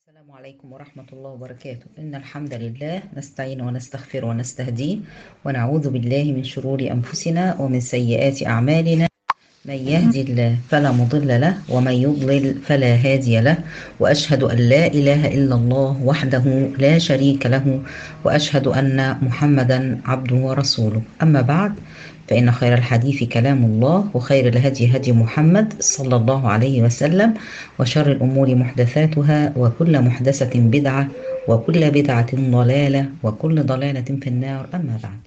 السلام عليكم ورحمة الله وبركاته إن الحمد لله نستعين ونستغفر ونستهديه ونعوذ بالله من شرور أنفسنا ومن سيئات أعمالنا من يهدي الله فلا مضل له ومن يضلل فلا هادي له وأشهد أن لا إله إلا الله وحده لا شريك له وأشهد أن محمدا عبده ورسوله أما بعد فإن خير الحديث كلام الله وخير الهدي هدي محمد صلى الله عليه وسلم وشر الأمور محدثاتها وكل محدثة بدعة وكل بدعة ضلالة وكل ضلالة في النار أما بعد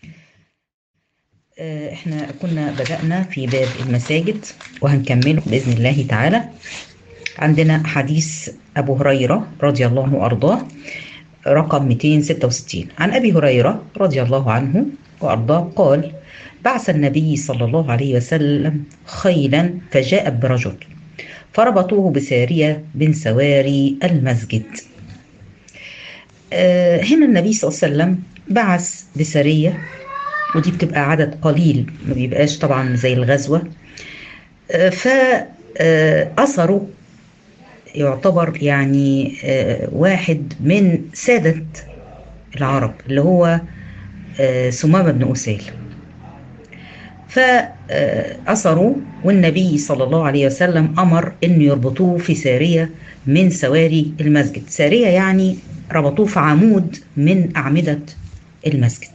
احنا كنا بدأنا في باب المساجد وهنكمله بإذن الله تعالى عندنا حديث أبو هريرة رضي الله عنه وأرضاه رقم 266 عن أبي هريرة رضي الله عنه وأرضاه قال بعث النبي صلى الله عليه وسلم خيلا فجاء برجل فربطوه بسارية من سواري المسجد آه هنا النبي صلى الله عليه وسلم بعث بسارية ودي بتبقى عدد قليل ما بيبقاش طبعا زي الغزوة آه فأثروا يعتبر يعني آه واحد من سادة العرب اللي هو سمامة بن أسيل فأثروا والنبي صلى الله عليه وسلم أمر أن يربطوه في سارية من سواري المسجد سارية يعني ربطوه في عمود من أعمدة المسجد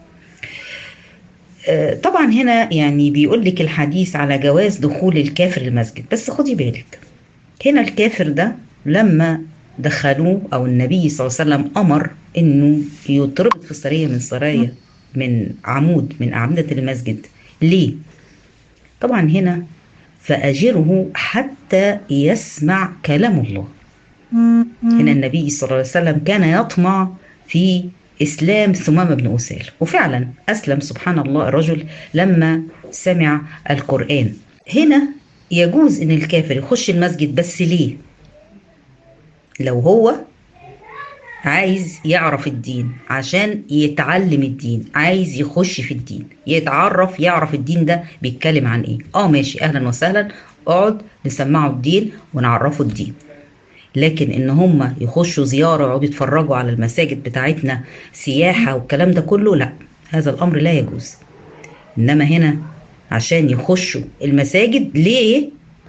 طبعا هنا يعني بيقول لك الحديث على جواز دخول الكافر المسجد بس خدي بالك هنا الكافر ده لما دخلوه او النبي صلى الله عليه وسلم امر انه يتربط في سريه من سرايا من عمود من اعمده المسجد ليه؟ طبعا هنا فأجره حتى يسمع كلام الله هنا النبي صلى الله عليه وسلم كان يطمع في إسلام ثمامة بن أسيل وفعلا أسلم سبحان الله الرجل لما سمع القرآن هنا يجوز إن الكافر يخش المسجد بس ليه؟ لو هو عايز يعرف الدين عشان يتعلم الدين عايز يخش في الدين يتعرف يعرف الدين ده بيتكلم عن ايه اه ماشي اهلا وسهلا اقعد نسمعه الدين ونعرفه الدين لكن ان هم يخشوا زياره ويقعدوا يتفرجوا على المساجد بتاعتنا سياحه والكلام ده كله لا هذا الامر لا يجوز انما هنا عشان يخشوا المساجد ليه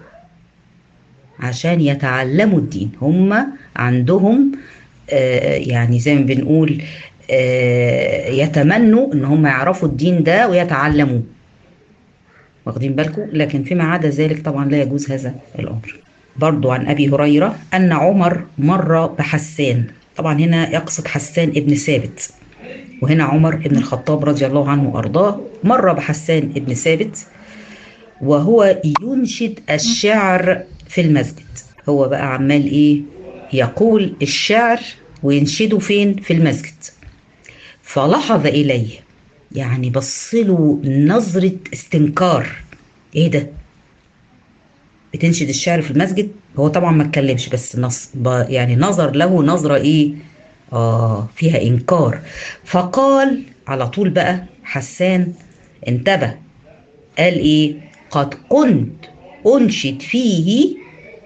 عشان يتعلموا الدين هم عندهم آه يعني زي ما بنقول آه يتمنوا ان هم يعرفوا الدين ده ويتعلموه واخدين بالكم لكن فيما عدا ذلك طبعا لا يجوز هذا الامر برضو عن ابي هريره ان عمر مر بحسان طبعا هنا يقصد حسان ابن ثابت وهنا عمر ابن الخطاب رضي الله عنه وارضاه مر بحسان ابن ثابت وهو ينشد الشعر في المسجد هو بقى عمال ايه يقول الشعر وينشده فين في المسجد فلحظ إليه يعني بصله نظرة استنكار ايه ده بتنشد الشعر في المسجد هو طبعا ما اتكلمش بس نص يعني نظر له نظرة ايه اه فيها انكار فقال على طول بقى حسان انتبه قال ايه قد كنت انشد فيه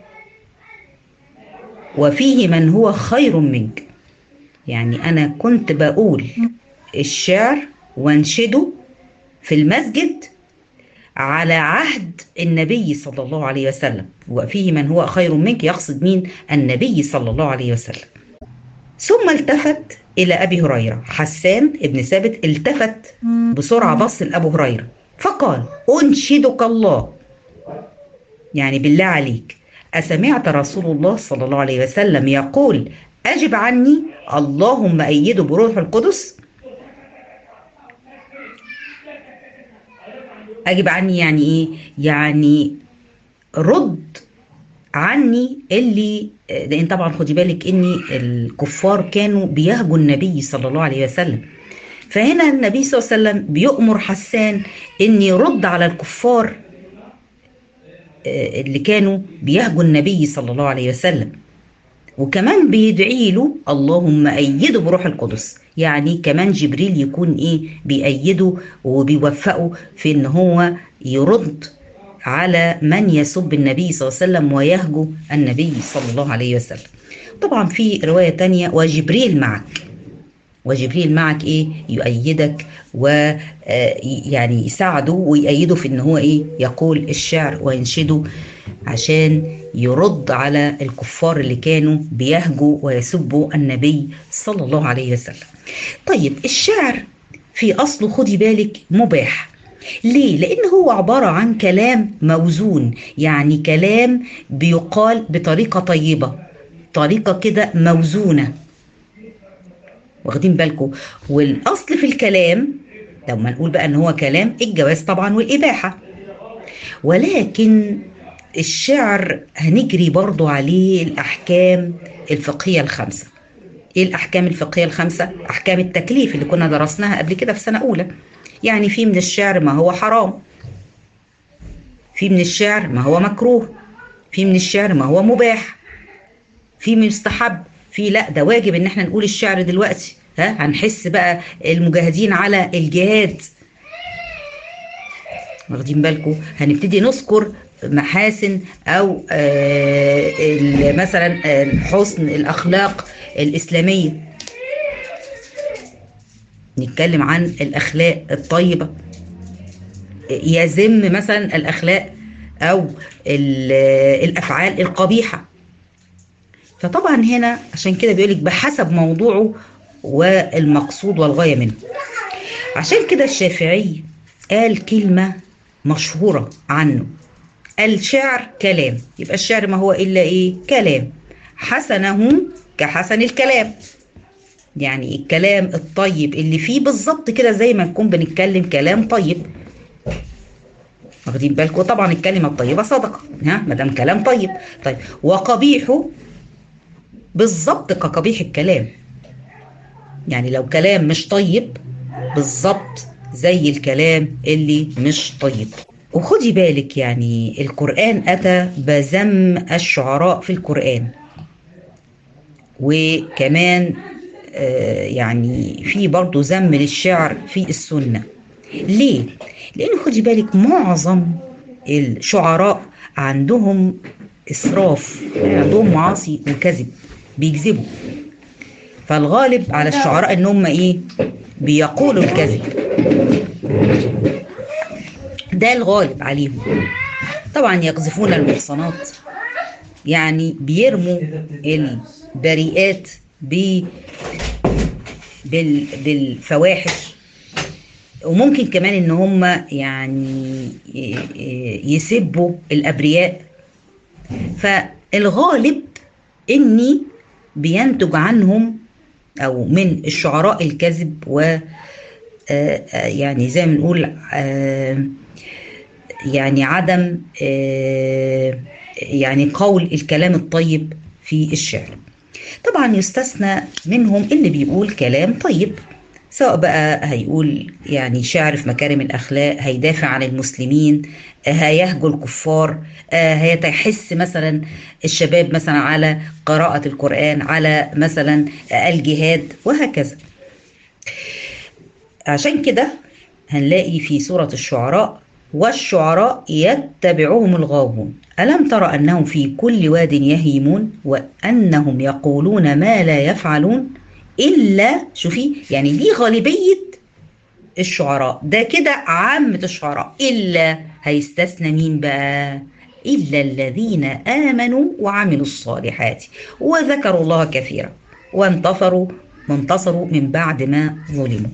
وفيه من هو خير منك يعني أنا كنت بقول الشعر وانشده في المسجد على عهد النبي صلى الله عليه وسلم وفيه من هو خير منك يقصد مين النبي صلى الله عليه وسلم ثم التفت إلى أبي هريرة حسان ابن ثابت التفت بسرعة بص لأبو هريرة فقال أنشدك الله يعني بالله عليك أسمعت رسول الله صلى الله عليه وسلم يقول أجب عني اللهم أيده بروح القدس أجب عني يعني إيه؟ يعني رد عني اللي لأن طبعا خدي بالك إن الكفار كانوا بيهجوا النبي صلى الله عليه وسلم فهنا النبي صلى الله عليه وسلم بيؤمر حسان إن يرد على الكفار اللي كانوا بيهجوا النبي صلى الله عليه وسلم وكمان بيدعي له اللهم أيده بروح القدس يعني كمان جبريل يكون إيه بيأيده وبيوفقه في إن هو يرد على من يسب النبي صلى الله عليه وسلم ويهجو النبي صلى الله عليه وسلم طبعا في رواية تانية وجبريل معك وجبريل معك ايه يؤيدك ويعني يساعده ويأيده في ان هو ايه يقول الشعر وينشده عشان يرد على الكفار اللي كانوا بيهجوا ويسبوا النبي صلى الله عليه وسلم طيب الشعر في اصله خدي بالك مباح ليه؟ لأن هو عبارة عن كلام موزون يعني كلام بيقال بطريقة طيبة طريقة كده موزونة واخدين بالكم والأصل في الكلام لما نقول بقى ان هو كلام الجواز طبعا والإباحة ولكن الشعر هنجري برضو عليه الأحكام الفقهية الخمسة ايه الأحكام الفقهية الخمسة؟ أحكام التكليف اللي كنا درسناها قبل كده في سنة أولى يعني في من الشعر ما هو حرام في من الشعر ما هو مكروه في من الشعر ما هو مباح في مستحب في لا ده واجب ان احنا نقول الشعر دلوقتي ها هنحس بقى المجاهدين على الجهاد واخدين بالكم هنبتدي نذكر محاسن او آه مثلا حسن الاخلاق الاسلاميه نتكلم عن الاخلاق الطيبه يذم مثلا الاخلاق او الافعال القبيحه فطبعا هنا عشان كده بيقولك بحسب موضوعه والمقصود والغايه منه عشان كده الشافعي قال كلمه مشهوره عنه الشعر كلام يبقى الشعر ما هو الا ايه كلام حسنه كحسن الكلام يعني الكلام الطيب اللي فيه بالظبط كده زي ما نكون بنتكلم كلام طيب واخدين بالكم طبعا الكلمه الطيبه صدقه ها ما دام كلام طيب طيب وقبيحه بالظبط كقبيح الكلام يعني لو كلام مش طيب بالظبط زي الكلام اللي مش طيب وخدي بالك يعني القرآن أتى بذم الشعراء في القرآن وكمان آه يعني في برضه ذم للشعر في السنة ليه؟ لأن خدي بالك معظم الشعراء عندهم إسراف عندهم معاصي وكذب بيكذبوا فالغالب على الشعراء ان هم ايه بيقولوا الكذب ده الغالب عليهم طبعا يقذفون المحصنات يعني بيرموا البريئات ب بال بالفواحش وممكن كمان ان هم يعني يسبوا الابرياء فالغالب اني بينتج عنهم او من الشعراء الكذب و يعني زي ما نقول يعني عدم يعني قول الكلام الطيب في الشعر طبعا يستثنى منهم اللي بيقول كلام طيب سواء بقى هيقول يعني شعر في مكارم الأخلاق هيدافع عن المسلمين هيهجو الكفار هيحس مثلا الشباب مثلا على قراءة القرآن على مثلا الجهاد وهكذا عشان كده هنلاقي في سورة الشعراء والشعراء يتبعهم الغاوون ألم تر أنهم في كل واد يهيمون وأنهم يقولون ما لا يفعلون إلا شوفي يعني دي غالبية الشعراء ده كده عامة الشعراء إلا هيستثنى مين بقى إلا الذين آمنوا وعملوا الصالحات وذكروا الله كثيرا وانتصروا وانتصروا من بعد ما ظلموا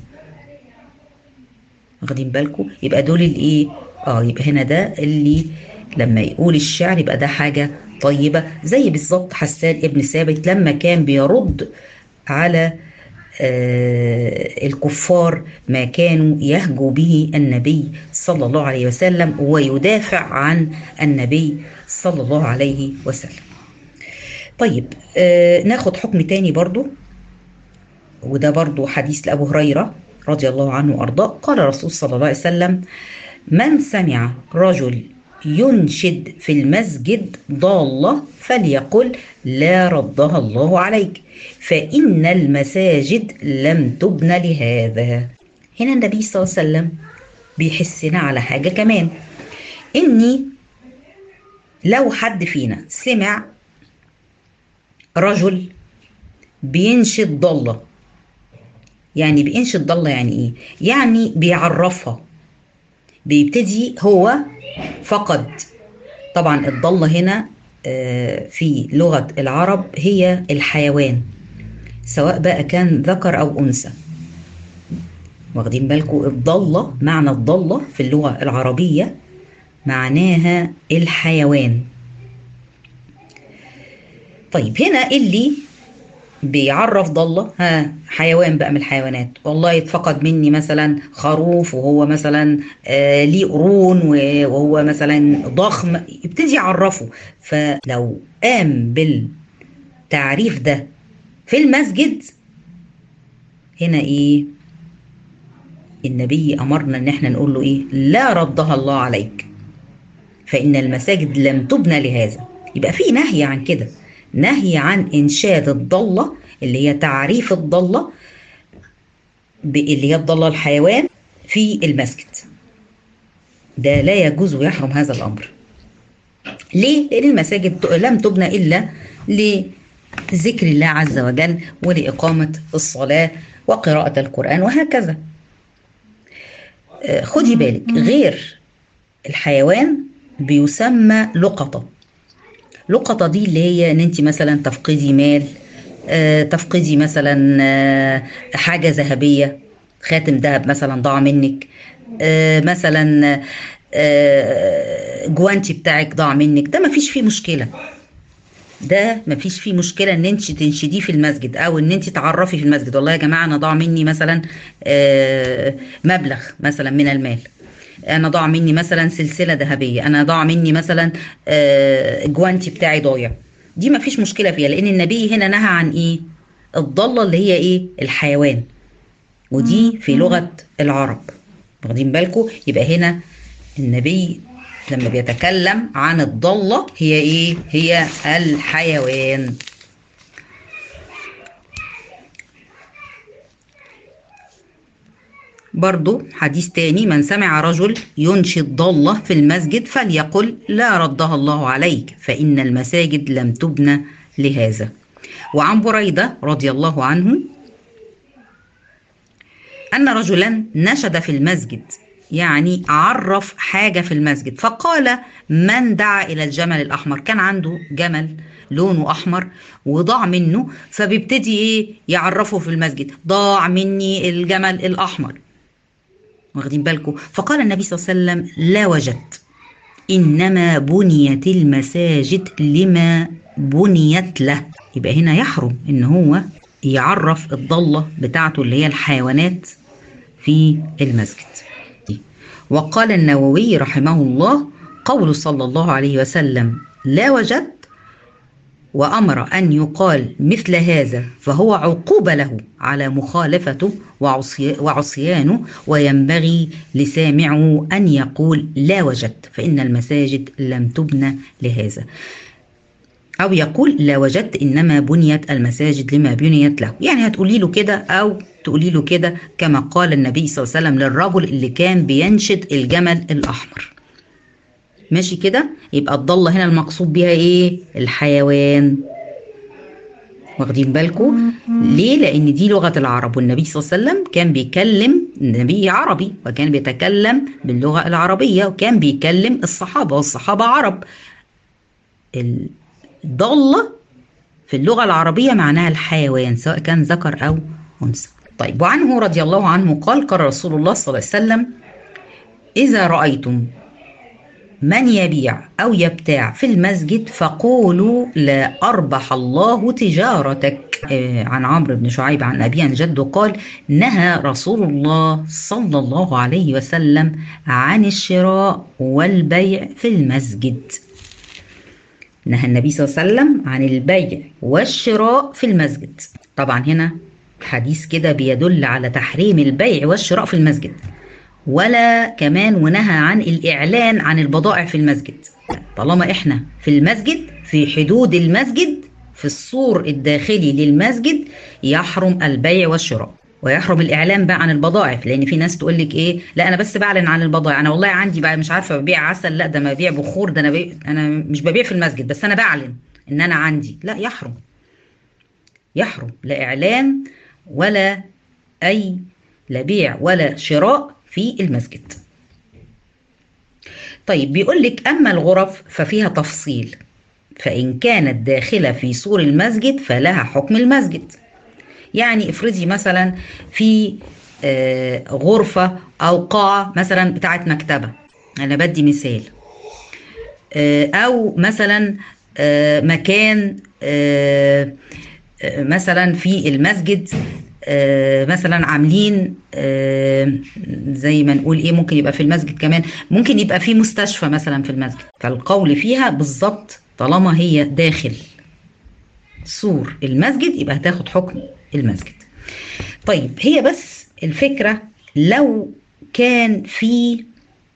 واخدين بالكم يبقى دول الايه اه يبقى هنا ده اللي لما يقول الشعر يبقى ده حاجة طيبة زي بالظبط حسان ابن ثابت لما كان بيرد على آه الكفار ما كانوا يهجوا به النبي صلى الله عليه وسلم ويدافع عن النبي صلى الله عليه وسلم طيب آه ناخد حكم تاني برضو وده برضو حديث لأبو هريرة رضي الله عنه وأرضاه قال الرسول صلى الله عليه وسلم من سمع رجل ينشد في المسجد ضالة فليقل لا ردها الله عليك فإن المساجد لم تبن لهذا هنا النبي صلى الله عليه وسلم بيحسنا على حاجة كمان إني لو حد فينا سمع رجل بينشد ضلة يعني بينشد ضلة يعني ايه يعني بيعرفها بيبتدي هو فقد طبعا الضلة هنا في لغة العرب هي الحيوان سواء بقى كان ذكر أو أنثى واخدين بالكم الضلة معنى الضلة في اللغة العربية معناها الحيوان طيب هنا اللي بيعرف ضلة ها حيوان بقى من الحيوانات والله اتفقد مني مثلا خروف وهو مثلا آه ليه قرون وهو مثلا ضخم يبتدي يعرفه فلو قام بالتعريف ده في المسجد هنا ايه النبي امرنا ان احنا نقول له ايه لا ردها الله عليك فان المساجد لم تبنى لهذا يبقى في نهي عن كده نهي عن انشاد الضله اللي هي تعريف الضله اللي هي الضله الحيوان في المسجد ده لا يجوز ويحرم هذا الامر ليه لان المساجد لم تبنى الا لذكر الله عز وجل ولاقامه الصلاه وقراءه القران وهكذا خدي بالك غير الحيوان بيسمى لقطه لقطة دي اللي هي ان انت مثلا تفقدي مال آه تفقدي مثلا آه حاجة ذهبية خاتم ذهب مثلا ضاع منك آه مثلا آه جوانتي بتاعك ضاع منك ده مفيش فيه مشكلة ده مفيش فيه مشكلة ان انت تنشديه في المسجد او ان انت تعرفي في المسجد والله يا جماعة انا ضاع مني مثلا آه مبلغ مثلا من المال انا ضاع مني مثلا سلسله ذهبيه انا ضاع مني مثلا جوانتي بتاعي ضايع دي ما فيش مشكله فيها لان النبي هنا نهى عن ايه الضله اللي هي ايه الحيوان ودي في لغه العرب واخدين بالكم يبقى هنا النبي لما بيتكلم عن الضله هي ايه هي الحيوان برضو حديث تاني من سمع رجل ينشد ضالة في المسجد فليقل لا ردها الله عليك فإن المساجد لم تبنى لهذا وعن بريدة رضي الله عنه أن رجلا نشد في المسجد يعني عرف حاجة في المسجد فقال من دعا إلى الجمل الأحمر كان عنده جمل لونه أحمر وضاع منه فبيبتدي إيه يعرفه في المسجد ضاع مني الجمل الأحمر واخدين بالكم فقال النبي صلى الله عليه وسلم لا وجدت انما بنيت المساجد لما بنيت له يبقى هنا يحرم ان هو يعرف الضله بتاعته اللي هي الحيوانات في المسجد وقال النووي رحمه الله قول صلى الله عليه وسلم لا وجدت وأمر أن يقال مثل هذا فهو عقوبة له على مخالفته وعصي وعصيانه وينبغي لسامعه أن يقول لا وجدت فإن المساجد لم تبنى لهذا أو يقول لا وجدت إنما بنيت المساجد لما بنيت له يعني هتقولي له كده أو تقولي له كده كما قال النبي صلى الله عليه وسلم للرجل اللي كان بينشد الجمل الأحمر ماشي كده يبقى الضله هنا المقصود بيها ايه الحيوان واخدين بالكم ليه لان دي لغه العرب والنبي صلى الله عليه وسلم كان بيكلم النبي عربي وكان بيتكلم باللغه العربيه وكان بيكلم الصحابه والصحابه عرب الضله في اللغه العربيه معناها الحيوان سواء كان ذكر او انثى طيب وعنه رضي الله عنه قال قال رسول الله صلى الله عليه وسلم اذا رايتم من يبيع أو يبتاع في المسجد فقولوا لا أربح الله تجارتك آه عن عمرو بن شعيب عن أبي عن جده قال نهى رسول الله صلى الله عليه وسلم عن الشراء والبيع في المسجد نهى النبي صلى الله عليه وسلم عن البيع والشراء في المسجد طبعا هنا حديث كده بيدل على تحريم البيع والشراء في المسجد ولا كمان ونهى عن الإعلان عن البضائع في المسجد طالما إحنا في المسجد في حدود المسجد في السور الداخلي للمسجد يحرم البيع والشراء ويحرم الاعلان بقى عن البضائع لان في ناس تقول لك ايه لا انا بس بعلن عن البضائع انا والله عندي بقى مش عارفه ببيع عسل لا ده انا ببيع بخور ده انا ببيع انا مش ببيع في المسجد بس انا بعلن ان انا عندي لا يحرم يحرم لا اعلان ولا اي لا بيع ولا شراء في المسجد طيب بيقول لك اما الغرف ففيها تفصيل فان كانت داخله في سور المسجد فلها حكم المسجد يعني افرضي مثلا في آه غرفه او قاعه مثلا بتاعت مكتبه انا بدي مثال آه او مثلا آه مكان مثلا في المسجد مثلا عاملين زي ما نقول ايه ممكن يبقى في المسجد كمان ممكن يبقى في مستشفى مثلا في المسجد فالقول فيها بالظبط طالما هي داخل سور المسجد يبقى هتاخد حكم المسجد طيب هي بس الفكرة لو كان في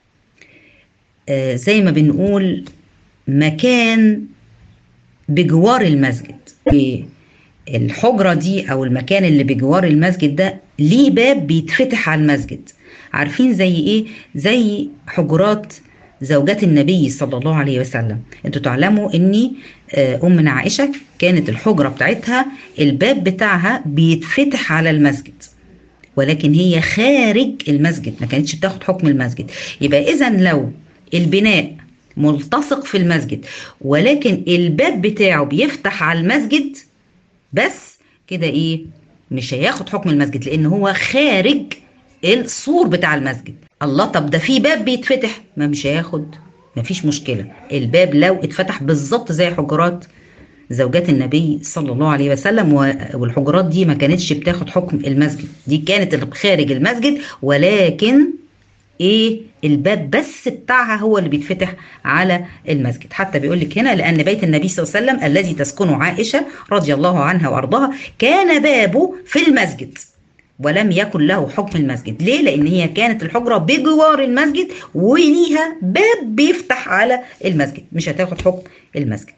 زي ما بنقول مكان بجوار المسجد الحجرة دي أو المكان اللي بجوار المسجد ده ليه باب بيتفتح على المسجد عارفين زي إيه؟ زي حجرات زوجات النبي صلى الله عليه وسلم انتوا تعلموا ان امنا عائشه كانت الحجره بتاعتها الباب بتاعها بيتفتح على المسجد ولكن هي خارج المسجد ما كانتش بتاخد حكم المسجد يبقى اذا لو البناء ملتصق في المسجد ولكن الباب بتاعه بيفتح على المسجد بس كده ايه مش هياخد حكم المسجد لان هو خارج السور بتاع المسجد الله طب ده في باب بيتفتح ما مش هياخد ما فيش مشكله الباب لو اتفتح بالظبط زي حجرات زوجات النبي صلى الله عليه وسلم والحجرات دي ما كانتش بتاخد حكم المسجد دي كانت خارج المسجد ولكن ايه الباب بس بتاعها هو اللي بيتفتح على المسجد حتى بيقول لك هنا لان بيت النبي صلى الله عليه وسلم الذي تسكنه عائشه رضي الله عنها وارضاها كان بابه في المسجد ولم يكن له حكم المسجد ليه لان هي كانت الحجره بجوار المسجد وليها باب بيفتح على المسجد مش هتاخد حكم المسجد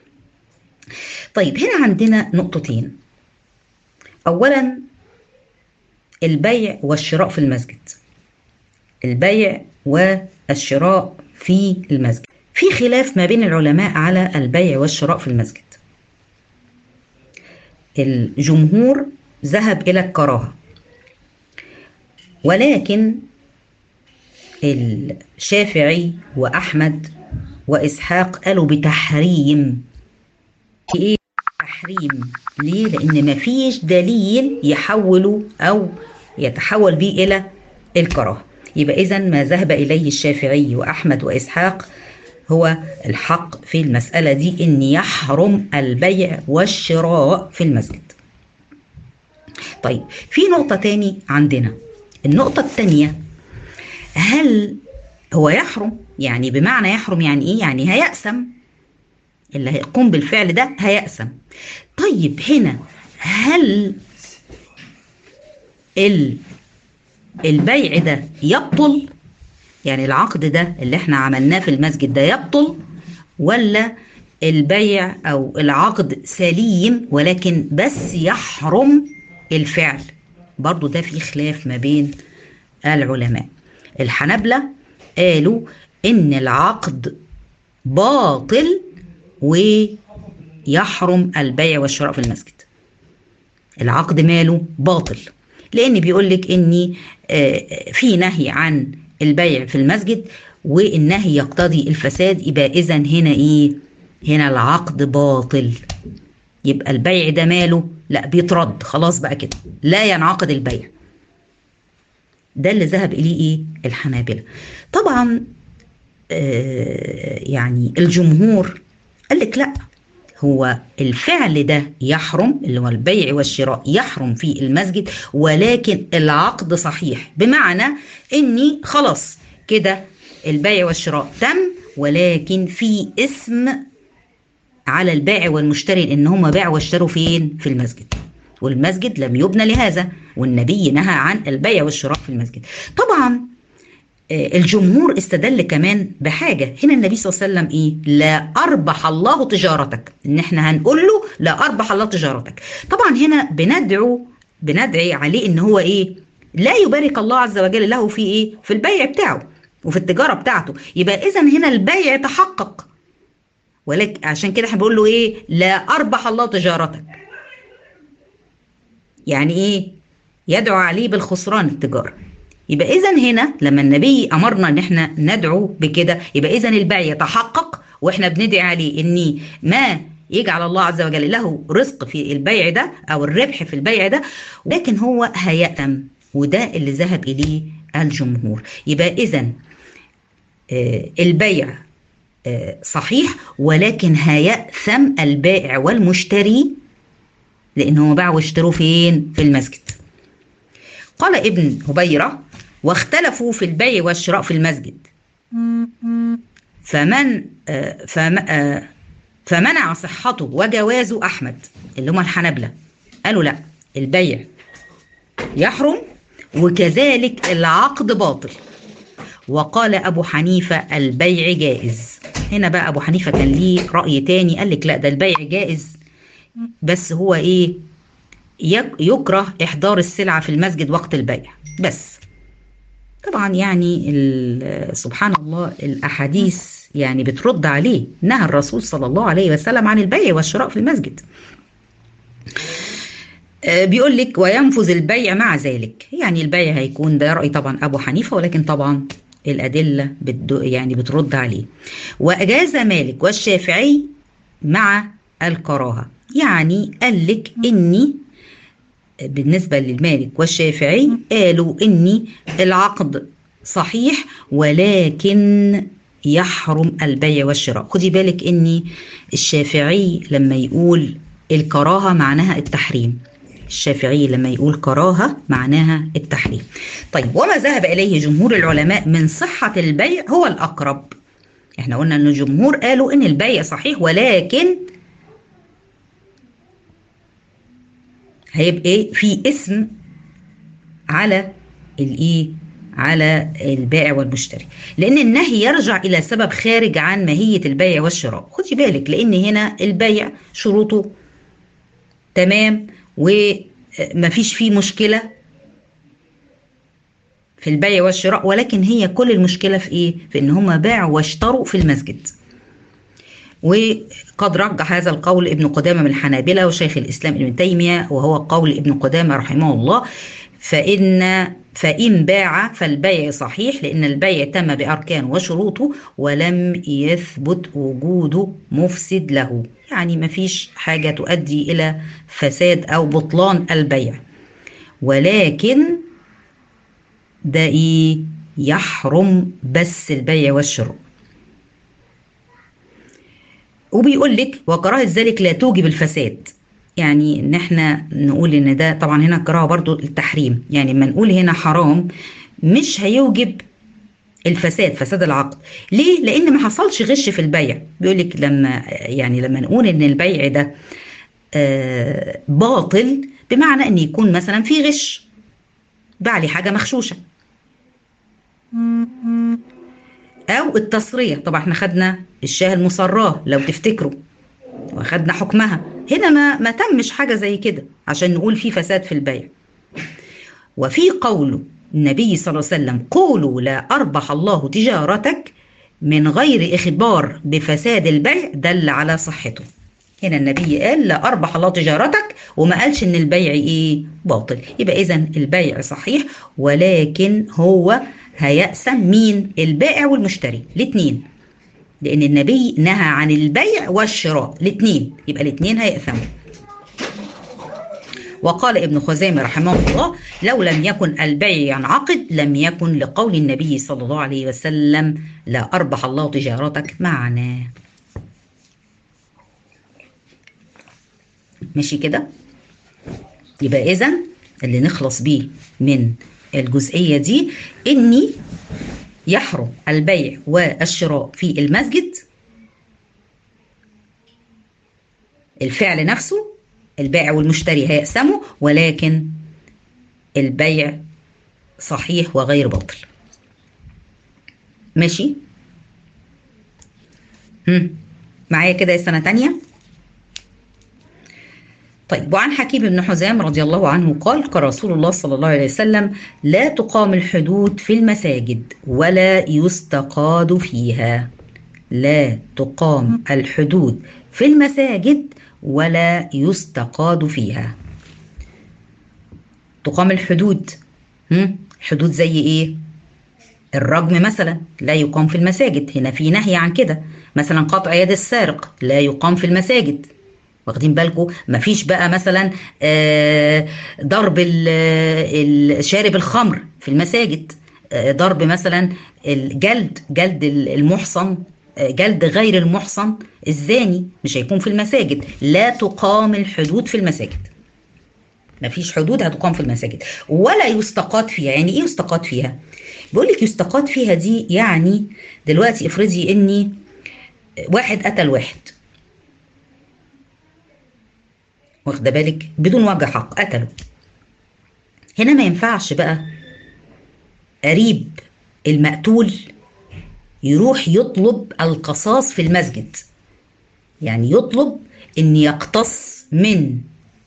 طيب هنا عندنا نقطتين اولا البيع والشراء في المسجد البيع والشراء في المسجد في خلاف ما بين العلماء على البيع والشراء في المسجد الجمهور ذهب الى الكراهه ولكن الشافعي واحمد واسحاق قالوا بتحريم ايه تحريم ليه لان مفيش دليل يحوله او يتحول به الى الكراهه يبقى اذا ما ذهب اليه الشافعي واحمد واسحاق هو الحق في المساله دي ان يحرم البيع والشراء في المسجد طيب في نقطه تاني عندنا النقطه الثانيه هل هو يحرم يعني بمعنى يحرم يعني ايه يعني هيأسم اللي هيقوم بالفعل ده هيأسم طيب هنا هل البيع ده يبطل يعني العقد ده اللي احنا عملناه في المسجد ده يبطل ولا البيع او العقد سليم ولكن بس يحرم الفعل برضو ده في خلاف ما بين العلماء الحنبلة قالوا ان العقد باطل ويحرم البيع والشراء في المسجد العقد ماله باطل لان بيقول لك ان في نهي عن البيع في المسجد والنهي يقتضي الفساد يبقى اذا هنا ايه هنا العقد باطل يبقى البيع ده ماله لا بيترد خلاص بقى كده لا ينعقد البيع ده اللي ذهب اليه ايه الحنابلة طبعا آه يعني الجمهور قال لك لا هو الفعل ده يحرم اللي هو البيع والشراء يحرم في المسجد ولكن العقد صحيح بمعنى اني خلاص كده البيع والشراء تم ولكن في اسم على البائع والمشتري ان هم باعوا واشتروا فين في المسجد والمسجد لم يبنى لهذا والنبي نهى عن البيع والشراء في المسجد طبعا الجمهور استدل كمان بحاجه هنا النبي صلى الله عليه وسلم ايه لا اربح الله تجارتك ان احنا هنقول له لا اربح الله تجارتك طبعا هنا بندعو بندعي عليه ان هو ايه لا يبارك الله عز وجل له في ايه في البيع بتاعه وفي التجاره بتاعته يبقى اذا هنا البيع تحقق ولكن عشان كده احنا بنقول له ايه لا اربح الله تجارتك يعني ايه يدعو عليه بالخسران التجاره يبقى اذا هنا لما النبي امرنا ان احنا ندعو بكده يبقى اذا البيع يتحقق واحنا بندعي عليه ان ما يجعل الله عز وجل له رزق في البيع ده او الربح في البيع ده لكن هو هيأتم وده اللي ذهب اليه الجمهور يبقى اذا البيع صحيح ولكن هيأثم البائع والمشتري لأنه باعوا واشتروا فين؟ في المسجد. قال ابن هبيرة واختلفوا في البيع والشراء في المسجد. فمن فمنع صحته وجوازه أحمد اللي هم الحنبلة قالوا لا البيع يحرم وكذلك العقد باطل وقال أبو حنيفة البيع جائز هنا بقى أبو حنيفة كان ليه رأي تاني قال لك لا ده البيع جائز بس هو إيه يكره إحضار السلعة في المسجد وقت البيع بس طبعا يعني سبحان الله الأحاديث يعني بترد عليه نهى الرسول صلى الله عليه وسلم عن البيع والشراء في المسجد بيقول لك وينفذ البيع مع ذلك يعني البيع هيكون ده رأي طبعا أبو حنيفة ولكن طبعا الأدلة بتدو يعني بترد عليه وأجاز مالك والشافعي مع الكراهة يعني قال لك إني بالنسبة للمالك والشافعي قالوا إني العقد صحيح ولكن يحرم البيع والشراء خدي بالك إني الشافعي لما يقول الكراهة معناها التحريم الشافعي لما يقول كراهة معناها التحريم طيب وما ذهب إليه جمهور العلماء من صحة البيع هو الأقرب احنا قلنا ان الجمهور قالوا ان البيع صحيح ولكن هيبقى في اسم على الايه على البائع والمشتري لان النهي يرجع الى سبب خارج عن ماهيه البيع والشراء خدي بالك لان هنا البيع شروطه تمام ومفيش فيه مشكله في البيع والشراء ولكن هي كل المشكله في ايه في ان هم باعوا واشتروا في المسجد وقد رجح هذا القول ابن قدامه من الحنابله وشيخ الاسلام ابن تيميه وهو قول ابن قدامه رحمه الله فان فإن باع فالبيع صحيح لأن البيع تم بأركان وشروطه ولم يثبت وجود مفسد له يعني ما فيش حاجة تؤدي إلى فساد أو بطلان البيع ولكن ده إيه يحرم بس البيع والشراء وبيقول لك وكراهة ذلك لا توجب الفساد يعني ان احنا نقول ان ده طبعا هنا الكراهه برضو التحريم يعني لما نقول هنا حرام مش هيوجب الفساد فساد العقد ليه لان ما حصلش غش في البيع بيقول لك لما يعني لما نقول ان البيع ده آه باطل بمعنى ان يكون مثلا في غش باع لي حاجه مغشوشه او التصريه طبعا احنا خدنا الشاه المصراه لو تفتكروا واخدنا حكمها هنا ما ما تمش حاجه زي كده عشان نقول في فساد في البيع وفي قول النبي صلى الله عليه وسلم قولوا لا اربح الله تجارتك من غير اخبار بفساد البيع دل على صحته هنا النبي قال لا اربح الله تجارتك وما قالش ان البيع ايه باطل يبقى اذا البيع صحيح ولكن هو هيأسم مين البائع والمشتري الاثنين لان النبي نهى عن البيع والشراء الاثنين يبقى الاثنين هيأثموا وقال ابن خزيمة رحمه الله لو لم يكن البيع ينعقد لم يكن لقول النبي صلى الله عليه وسلم لا أربح الله تجارتك معنا ماشي كده يبقى إذا اللي نخلص بيه من الجزئية دي إني يحرم البيع والشراء في المسجد الفعل نفسه البائع والمشتري هيقسموا ولكن البيع صحيح وغير باطل ماشي هم. معايا كده سنة تانية طيب وعن حكيم بن حزام رضي الله عنه قال قال رسول الله صلى الله عليه وسلم لا تقام الحدود في المساجد ولا يستقاد فيها لا تقام الحدود في المساجد ولا يستقاد فيها تقام الحدود هم؟ حدود زي ايه الرجم مثلا لا يقام في المساجد هنا في نهي عن كده مثلا قطع يد السارق لا يقام في المساجد واخدين بالكم مفيش بقى مثلا آه ضرب شارب الخمر في المساجد آه ضرب مثلا الجلد جلد المحصن آه جلد غير المحصن الزاني مش هيكون في المساجد لا تقام الحدود في المساجد مفيش حدود هتقام في المساجد ولا يستقاد فيها يعني ايه يستقاد فيها بيقول لك يستقاد فيها دي يعني دلوقتي افرضي اني واحد قتل واحد واخده بالك بدون وجه حق قتله هنا ما ينفعش بقى قريب المقتول يروح يطلب القصاص في المسجد يعني يطلب ان يقتص من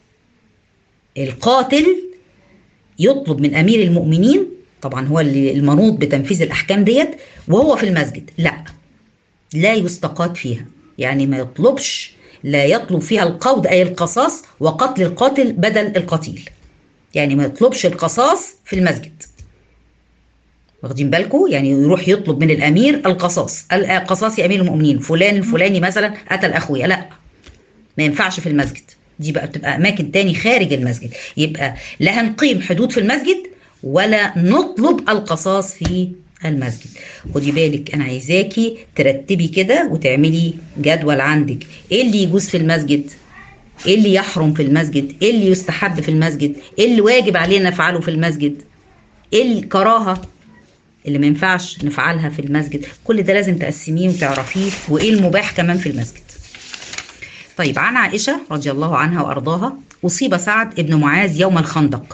القاتل يطلب من امير المؤمنين طبعا هو اللي المنوط بتنفيذ الاحكام ديت وهو في المسجد لا لا يستقاد فيها يعني ما يطلبش لا يطلب فيها القود اي القصاص وقتل القاتل بدل القتيل يعني ما يطلبش القصاص في المسجد واخدين بالكم يعني يروح يطلب من الامير القصاص القصاص يا امير المؤمنين فلان الفلاني مثلا قتل اخويا لا ما ينفعش في المسجد دي بقى بتبقى اماكن تاني خارج المسجد يبقى لا هنقيم حدود في المسجد ولا نطلب القصاص في المسجد خدي بالك انا عايزاكي ترتبي كده وتعملي جدول عندك ايه اللي يجوز في المسجد ايه اللي يحرم في المسجد ايه اللي يستحب في المسجد ايه اللي واجب علينا نفعله في المسجد ايه الكراهه اللي ما ينفعش نفعلها في المسجد كل ده لازم تقسميه وتعرفيه وايه المباح كمان في المسجد طيب عن عائشة رضي الله عنها وأرضاها أصيب سعد ابن معاذ يوم الخندق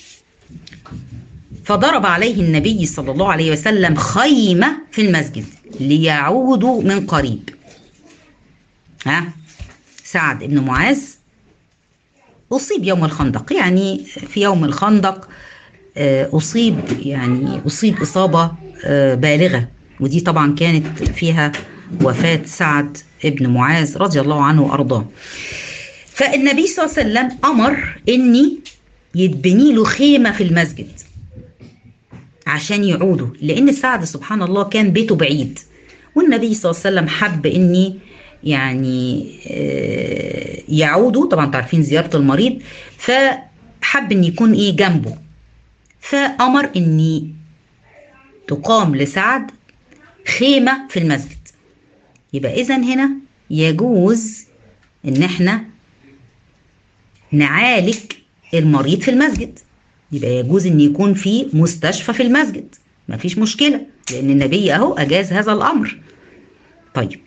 فضرب عليه النبي صلى الله عليه وسلم خيمة في المسجد ليعودوا من قريب ها سعد ابن معاذ أصيب يوم الخندق يعني في يوم الخندق أصيب يعني أصيب إصابة بالغة ودي طبعا كانت فيها وفاة سعد ابن معاذ رضي الله عنه وأرضاه فالنبي صلى الله عليه وسلم أمر إني يتبني له خيمة في المسجد عشان يعودوا لأن سعد سبحان الله كان بيته بعيد والنبي صلى الله عليه وسلم حب إني يعني يعودوا طبعا تعرفين زيارة المريض فحب إن يكون إيه جنبه فأمر إني تقام لسعد خيمة في المسجد يبقى إذا هنا يجوز إن إحنا نعالج المريض في المسجد يبقى يجوز إن يكون في مستشفى في المسجد مفيش مشكلة لأن النبي أهو أجاز هذا الأمر طيب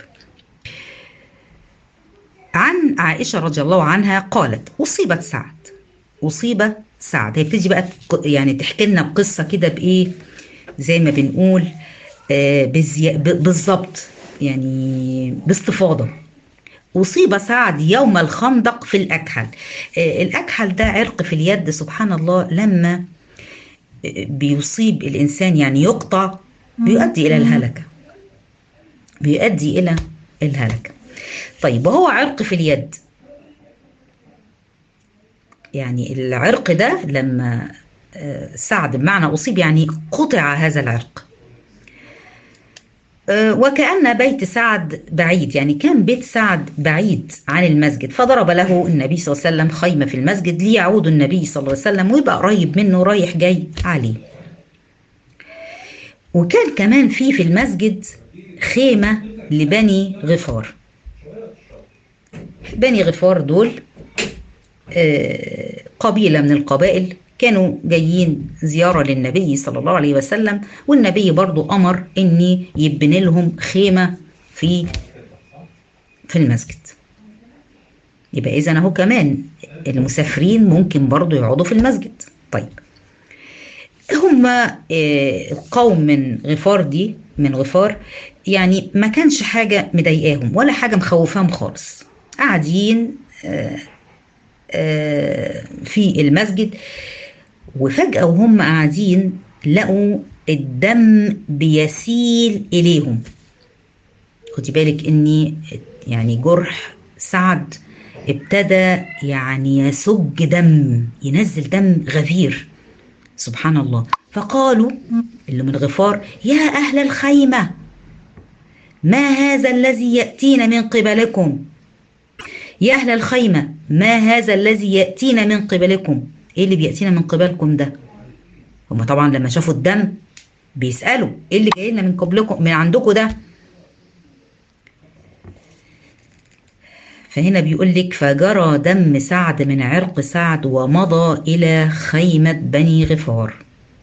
عن عائشة رضي الله عنها قالت أصيبت سعد أصيب سعد هي بتيجي بقى يعني تحكي لنا بقصة كده بإيه زي ما بنقول آه بزي... بالظبط يعني باستفاضة أصيب سعد يوم الخندق في الأكحل آه الأكحل ده عرق في اليد سبحان الله لما بيصيب الإنسان يعني يقطع بيؤدي إلى الهلكة بيؤدي إلى الهلكة طيب وهو عرق في اليد يعني العرق ده لما سعد بمعنى أصيب يعني قطع هذا العرق وكأن بيت سعد بعيد يعني كان بيت سعد بعيد عن المسجد فضرب له النبي صلى الله عليه وسلم خيمة في المسجد ليعود النبي صلى الله عليه وسلم ويبقى قريب منه رايح جاي عليه وكان كمان في في المسجد خيمة لبني غفار بني غفار دول قبيلة من القبائل كانوا جايين زيارة للنبي صلى الله عليه وسلم والنبي برضو أمر إني يبني لهم خيمة في في المسجد يبقى إذا أهو كمان المسافرين ممكن برضو يقعدوا في المسجد طيب هم قوم من غفار دي من غفار يعني ما كانش حاجة مضايقاهم ولا حاجة مخوفاهم خالص قاعدين في المسجد وفجأة وهم قاعدين لقوا الدم بيسيل إليهم خدي بالك إني يعني جرح سعد ابتدى يعني يسج دم ينزل دم غفير سبحان الله فقالوا اللي من غفار يا أهل الخيمة ما هذا الذي يأتينا من قبلكم يا أهل الخيمة ما هذا الذي يأتينا من قبلكم إيه اللي بيأتينا من قبلكم ده هم طبعا لما شافوا الدم بيسألوا إيه اللي جاي لنا من قبلكم من عندكم ده فهنا بيقول لك فجرى دم سعد من عرق سعد ومضى إلى خيمة بني غفار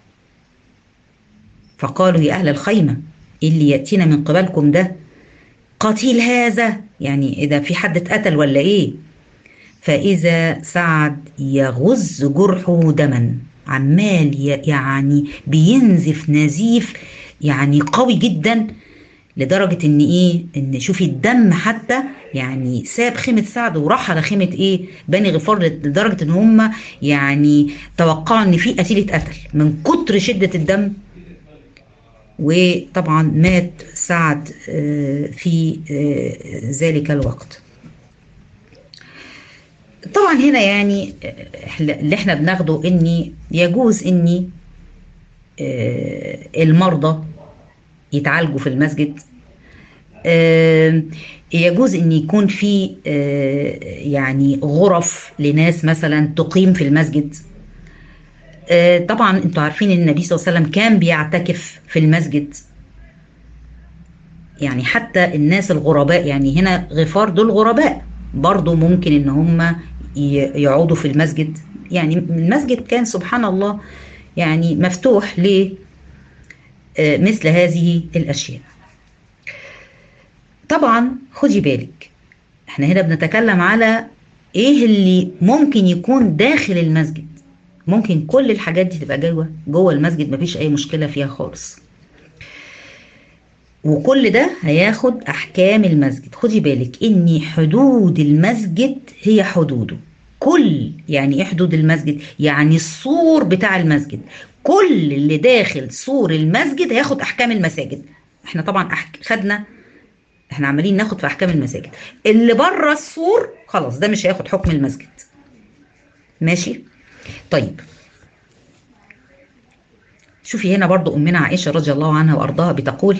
فقالوا يا أهل الخيمة إيه اللي يأتينا من قبلكم ده قتيل هذا يعني إذا في حد اتقتل ولا إيه فإذا سعد يغز جرحه دما عمال يعني بينزف نزيف يعني قوي جدا لدرجة ان ايه ان شوفي الدم حتى يعني ساب خيمة سعد وراح على خيمة ايه بني غفار لدرجة ان هم يعني توقعوا ان في قتيل اتقتل من كتر شدة الدم وطبعا مات سعد في ذلك الوقت طبعا هنا يعني اللي احنا بناخده ان يجوز ان المرضى يتعالجوا في المسجد يجوز ان يكون في يعني غرف لناس مثلا تقيم في المسجد طبعا انتوا عارفين ان النبي صلى الله عليه وسلم كان بيعتكف في المسجد يعني حتى الناس الغرباء يعني هنا غفار دول غرباء برضو ممكن ان هم يقعدوا في المسجد يعني المسجد كان سبحان الله يعني مفتوح ل مثل هذه الاشياء طبعا خدي بالك احنا هنا بنتكلم على ايه اللي ممكن يكون داخل المسجد ممكن كل الحاجات دي تبقى جوه جوه المسجد مفيش اي مشكله فيها خالص وكل ده هياخد احكام المسجد خدي بالك ان حدود المسجد هي حدوده كل يعني ايه حدود المسجد يعني السور بتاع المسجد كل اللي داخل سور المسجد هياخد احكام المساجد احنا طبعا أحك... خدنا احنا عمالين ناخد في احكام المساجد اللي بره السور خلاص ده مش هياخد حكم المسجد ماشي طيب شوفي هنا برضو امنا عائشه رضي الله عنها وارضاها بتقول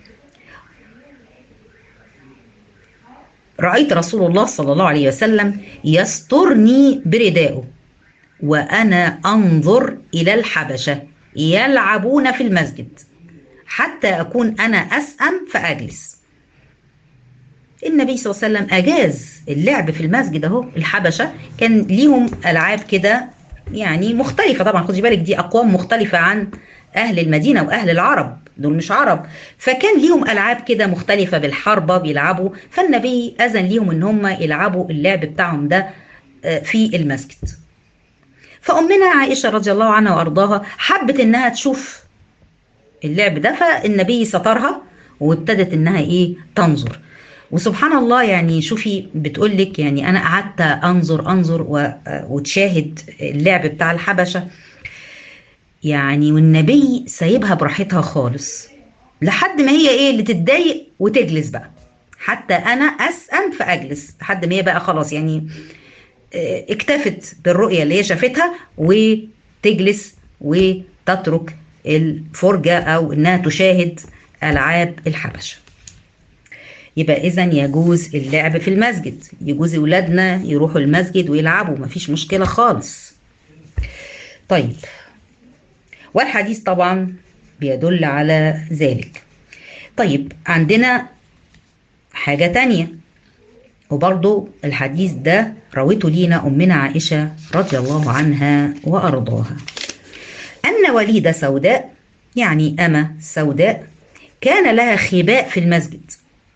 رايت رسول الله صلى الله عليه وسلم يسترني بردائه وانا انظر الى الحبشه يلعبون في المسجد حتى اكون انا اسأم فاجلس النبي صلى الله عليه وسلم اجاز اللعب في المسجد اهو الحبشه كان ليهم العاب كده يعني مختلفه طبعا خدي بالك دي اقوام مختلفه عن اهل المدينه واهل العرب دول مش عرب فكان ليهم العاب كده مختلفه بالحربه بيلعبوا فالنبي اذن ليهم ان هم يلعبوا اللعب بتاعهم ده في المسجد فامنا عائشه رضي الله عنها وارضاها حبت انها تشوف اللعب ده فالنبي سترها وابتدت انها ايه تنظر وسبحان الله يعني شوفي بتقول لك يعني انا قعدت انظر انظر وتشاهد اللعب بتاع الحبشه يعني والنبي سايبها براحتها خالص لحد ما هي ايه اللي تتضايق وتجلس بقى حتى انا اسأم فاجلس لحد ما هي بقى خلاص يعني اكتفت بالرؤيه اللي هي شافتها وتجلس وتترك الفرجه او انها تشاهد العاب الحبشه يبقى اذا يجوز اللعب في المسجد يجوز اولادنا يروحوا المسجد ويلعبوا مفيش مشكله خالص طيب والحديث طبعا بيدل على ذلك طيب عندنا حاجة تانية وبرضو الحديث ده رويته لينا أمنا عائشة رضي الله عنها وأرضاها أن وليدة سوداء يعني أمة سوداء كان لها خباء في المسجد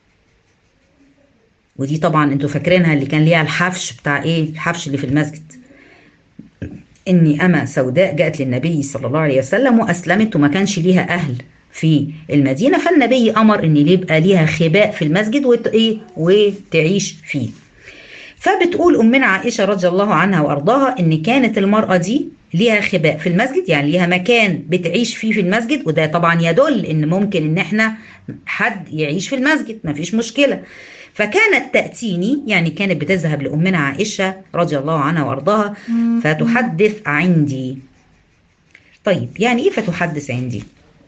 ودي طبعا انتوا فاكرينها اللي كان ليها الحفش بتاع ايه الحفش اللي في المسجد اني اما سوداء جاءت للنبي صلى الله عليه وسلم واسلمت وما كانش ليها اهل في المدينه فالنبي امر ان يبقى ليها خباء في المسجد وت... إيه؟ وتعيش فيه فبتقول أمنا عائشة رضي الله عنها وأرضاها إن كانت المرأة دي ليها خباء في المسجد يعني ليها مكان بتعيش فيه في المسجد وده طبعا يدل إن ممكن إن إحنا حد يعيش في المسجد مفيش مشكلة فكانت تأتيني يعني كانت بتذهب لأمنا عائشة رضي الله عنها وأرضاها فتحدث عندي طيب يعني إيه فتحدث عندي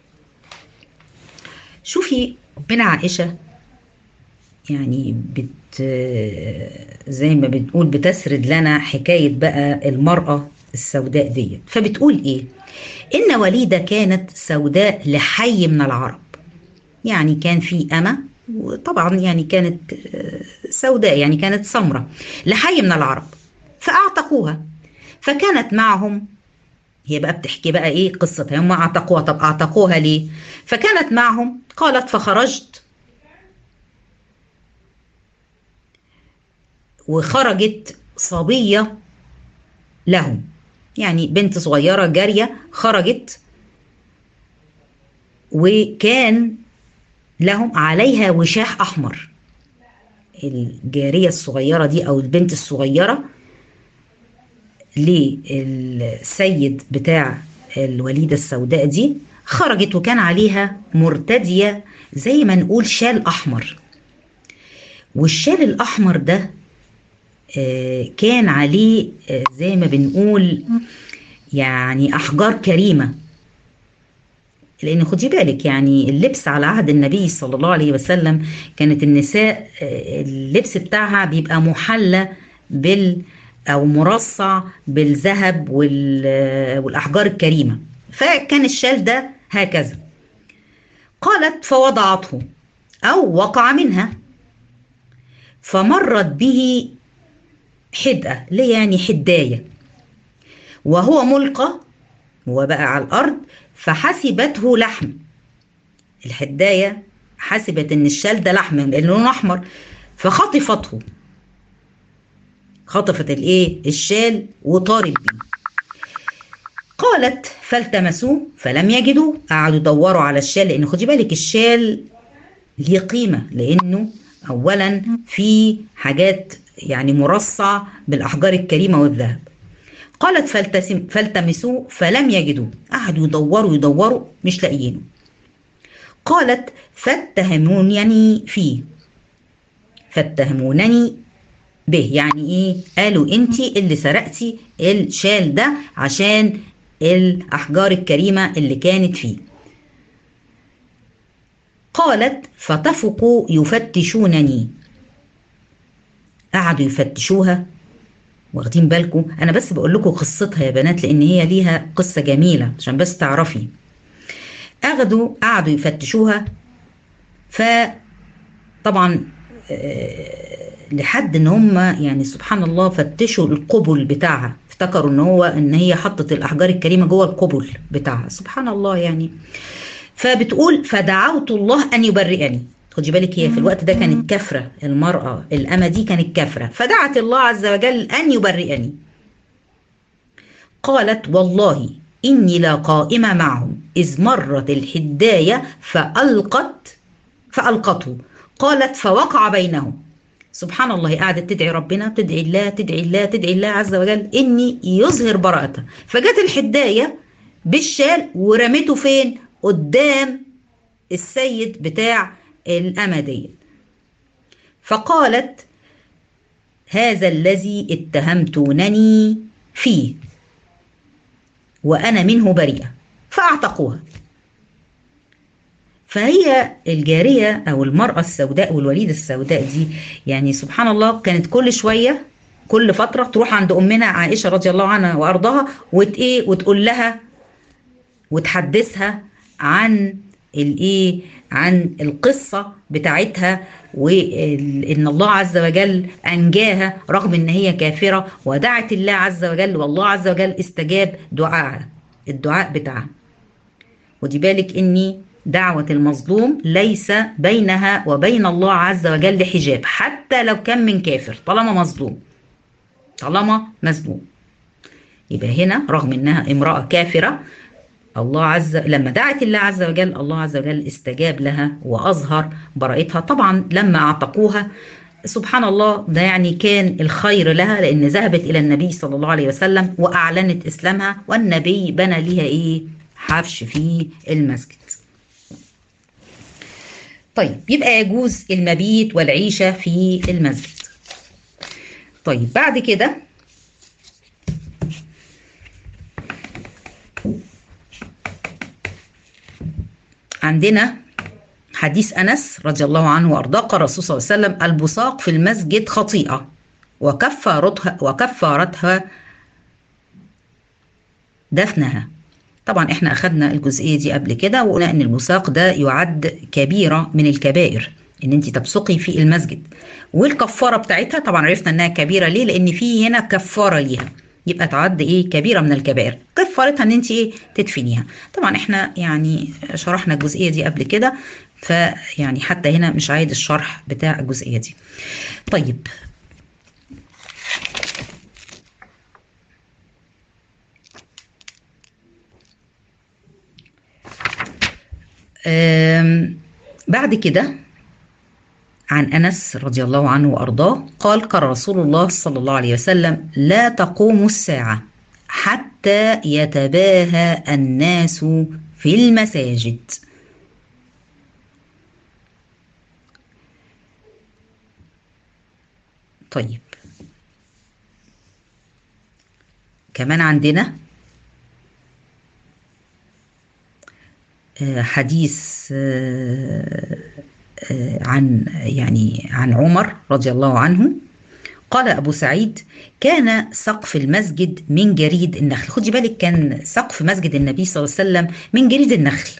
شوفي أمنا عائشة يعني بت زي ما بنقول بتسرد لنا حكاية بقى المرأة السوداء دي فبتقول ايه ان وليدة كانت سوداء لحي من العرب يعني كان في أمة وطبعا يعني كانت سوداء يعني كانت سمرة لحي من العرب فأعتقوها فكانت معهم هي بقى بتحكي بقى ايه قصتها هم اعتقوها طب اعتقوها ليه فكانت معهم قالت فخرجت وخرجت صبية لهم يعني بنت صغيرة جارية خرجت وكان لهم عليها وشاح أحمر الجارية الصغيرة دي أو البنت الصغيرة للسيد بتاع الوليدة السوداء دي خرجت وكان عليها مرتدية زي ما نقول شال أحمر والشال الأحمر ده كان عليه زي ما بنقول يعني أحجار كريمة لأن خدي بالك يعني اللبس على عهد النبي صلى الله عليه وسلم كانت النساء اللبس بتاعها بيبقى محلى بال أو مرصع بالذهب والأحجار الكريمة فكان الشال ده هكذا قالت فوضعته أو وقع منها فمرت به حدقة ليه يعني حداية وهو ملقى هو بقى على الأرض فحسبته لحم الحداية حسبت إن الشال ده لحم لأنه لونه أحمر فخطفته خطفت الإيه الشال وطارت بيه قالت فالتمسوه فلم يجدوا قعدوا يدوروا على الشال لأن خدي بالك الشال ليه قيمة لأنه أولا في حاجات يعني مرصع بالأحجار الكريمة والذهب قالت فالتسم فالتمسوه فلم يجدوا قعدوا يدوروا يدوروا مش لاقيينه قالت فاتهمونني فيه فاتهمونني به يعني ايه قالوا انت اللي سرقتي الشال ده عشان الاحجار الكريمه اللي كانت فيه قالت فتفقوا يفتشونني قعدوا يفتشوها واخدين بالكم انا بس بقول لكم قصتها يا بنات لان هي ليها قصه جميله عشان بس تعرفي اخدوا قعدوا يفتشوها فطبعا لحد ان هم يعني سبحان الله فتشوا القبل بتاعها افتكروا ان هو ان هي حطت الاحجار الكريمه جوه القبل بتاعها سبحان الله يعني فبتقول فدعوت الله ان يبرئني خدي بالك هي في الوقت ده كانت كافرة المرأة الأمة دي كانت كافرة فدعت الله عز وجل أن يبرئني قالت والله إني لا قائمة معهم إذ مرت الحداية فألقت فألقته قالت فوقع بينهم سبحان الله قعدت تدعي ربنا تدعي الله تدعي الله تدعي الله عز وجل إني يظهر براءتها فجت الحداية بالشال ورمته فين قدام السيد بتاع الأمدية فقالت هذا الذي اتهمتونني فيه وأنا منه بريئة فأعتقوها فهي الجارية أو المرأة السوداء والوليدة السوداء دي يعني سبحان الله كانت كل شوية كل فترة تروح عند أمنا عائشة رضي الله عنها وأرضاها وت إيه وتقول لها وتحدثها عن الايه عن القصه بتاعتها وان الله عز وجل انجاها رغم ان هي كافره ودعت الله عز وجل والله عز وجل استجاب دعائها الدعاء بتاعها ودي بالك اني دعوة المظلوم ليس بينها وبين الله عز وجل حجاب حتى لو كان من كافر طالما مظلوم طالما مظلوم يبقى هنا رغم انها امرأة كافرة الله عز لما دعت الله عز وجل الله عز وجل استجاب لها واظهر براءتها طبعا لما اعتقوها سبحان الله ده يعني كان الخير لها لان ذهبت الى النبي صلى الله عليه وسلم واعلنت اسلامها والنبي بنى ليها ايه حفش في المسجد طيب يبقى يجوز المبيت والعيشه في المسجد طيب بعد كده عندنا حديث انس رضي الله عنه وارضاه قال الرسول صلى الله عليه وسلم البصاق في المسجد خطيئه وكفارتها وكفارتها دفنها طبعا احنا اخذنا الجزئيه دي قبل كده وقلنا ان البصاق ده يعد كبيره من الكبائر ان انت تبصقي في المسجد والكفاره بتاعتها طبعا عرفنا انها كبيره ليه لان في هنا كفاره ليها يبقى تعد ايه كبيره من الكبائر كفارتها ان انت ايه تدفنيها طبعا احنا يعني شرحنا الجزئيه دي قبل كده فيعني حتى هنا مش عايد الشرح بتاع الجزئيه دي طيب بعد كده عن انس رضي الله عنه وارضاه قال قال رسول الله صلى الله عليه وسلم لا تقوم الساعه حتى يتباهى الناس في المساجد طيب كمان عندنا حديث عن يعني عن عمر رضي الله عنه قال أبو سعيد كان سقف المسجد من جريد النخل خدي بالك كان سقف مسجد النبي صلى الله عليه وسلم من جريد النخل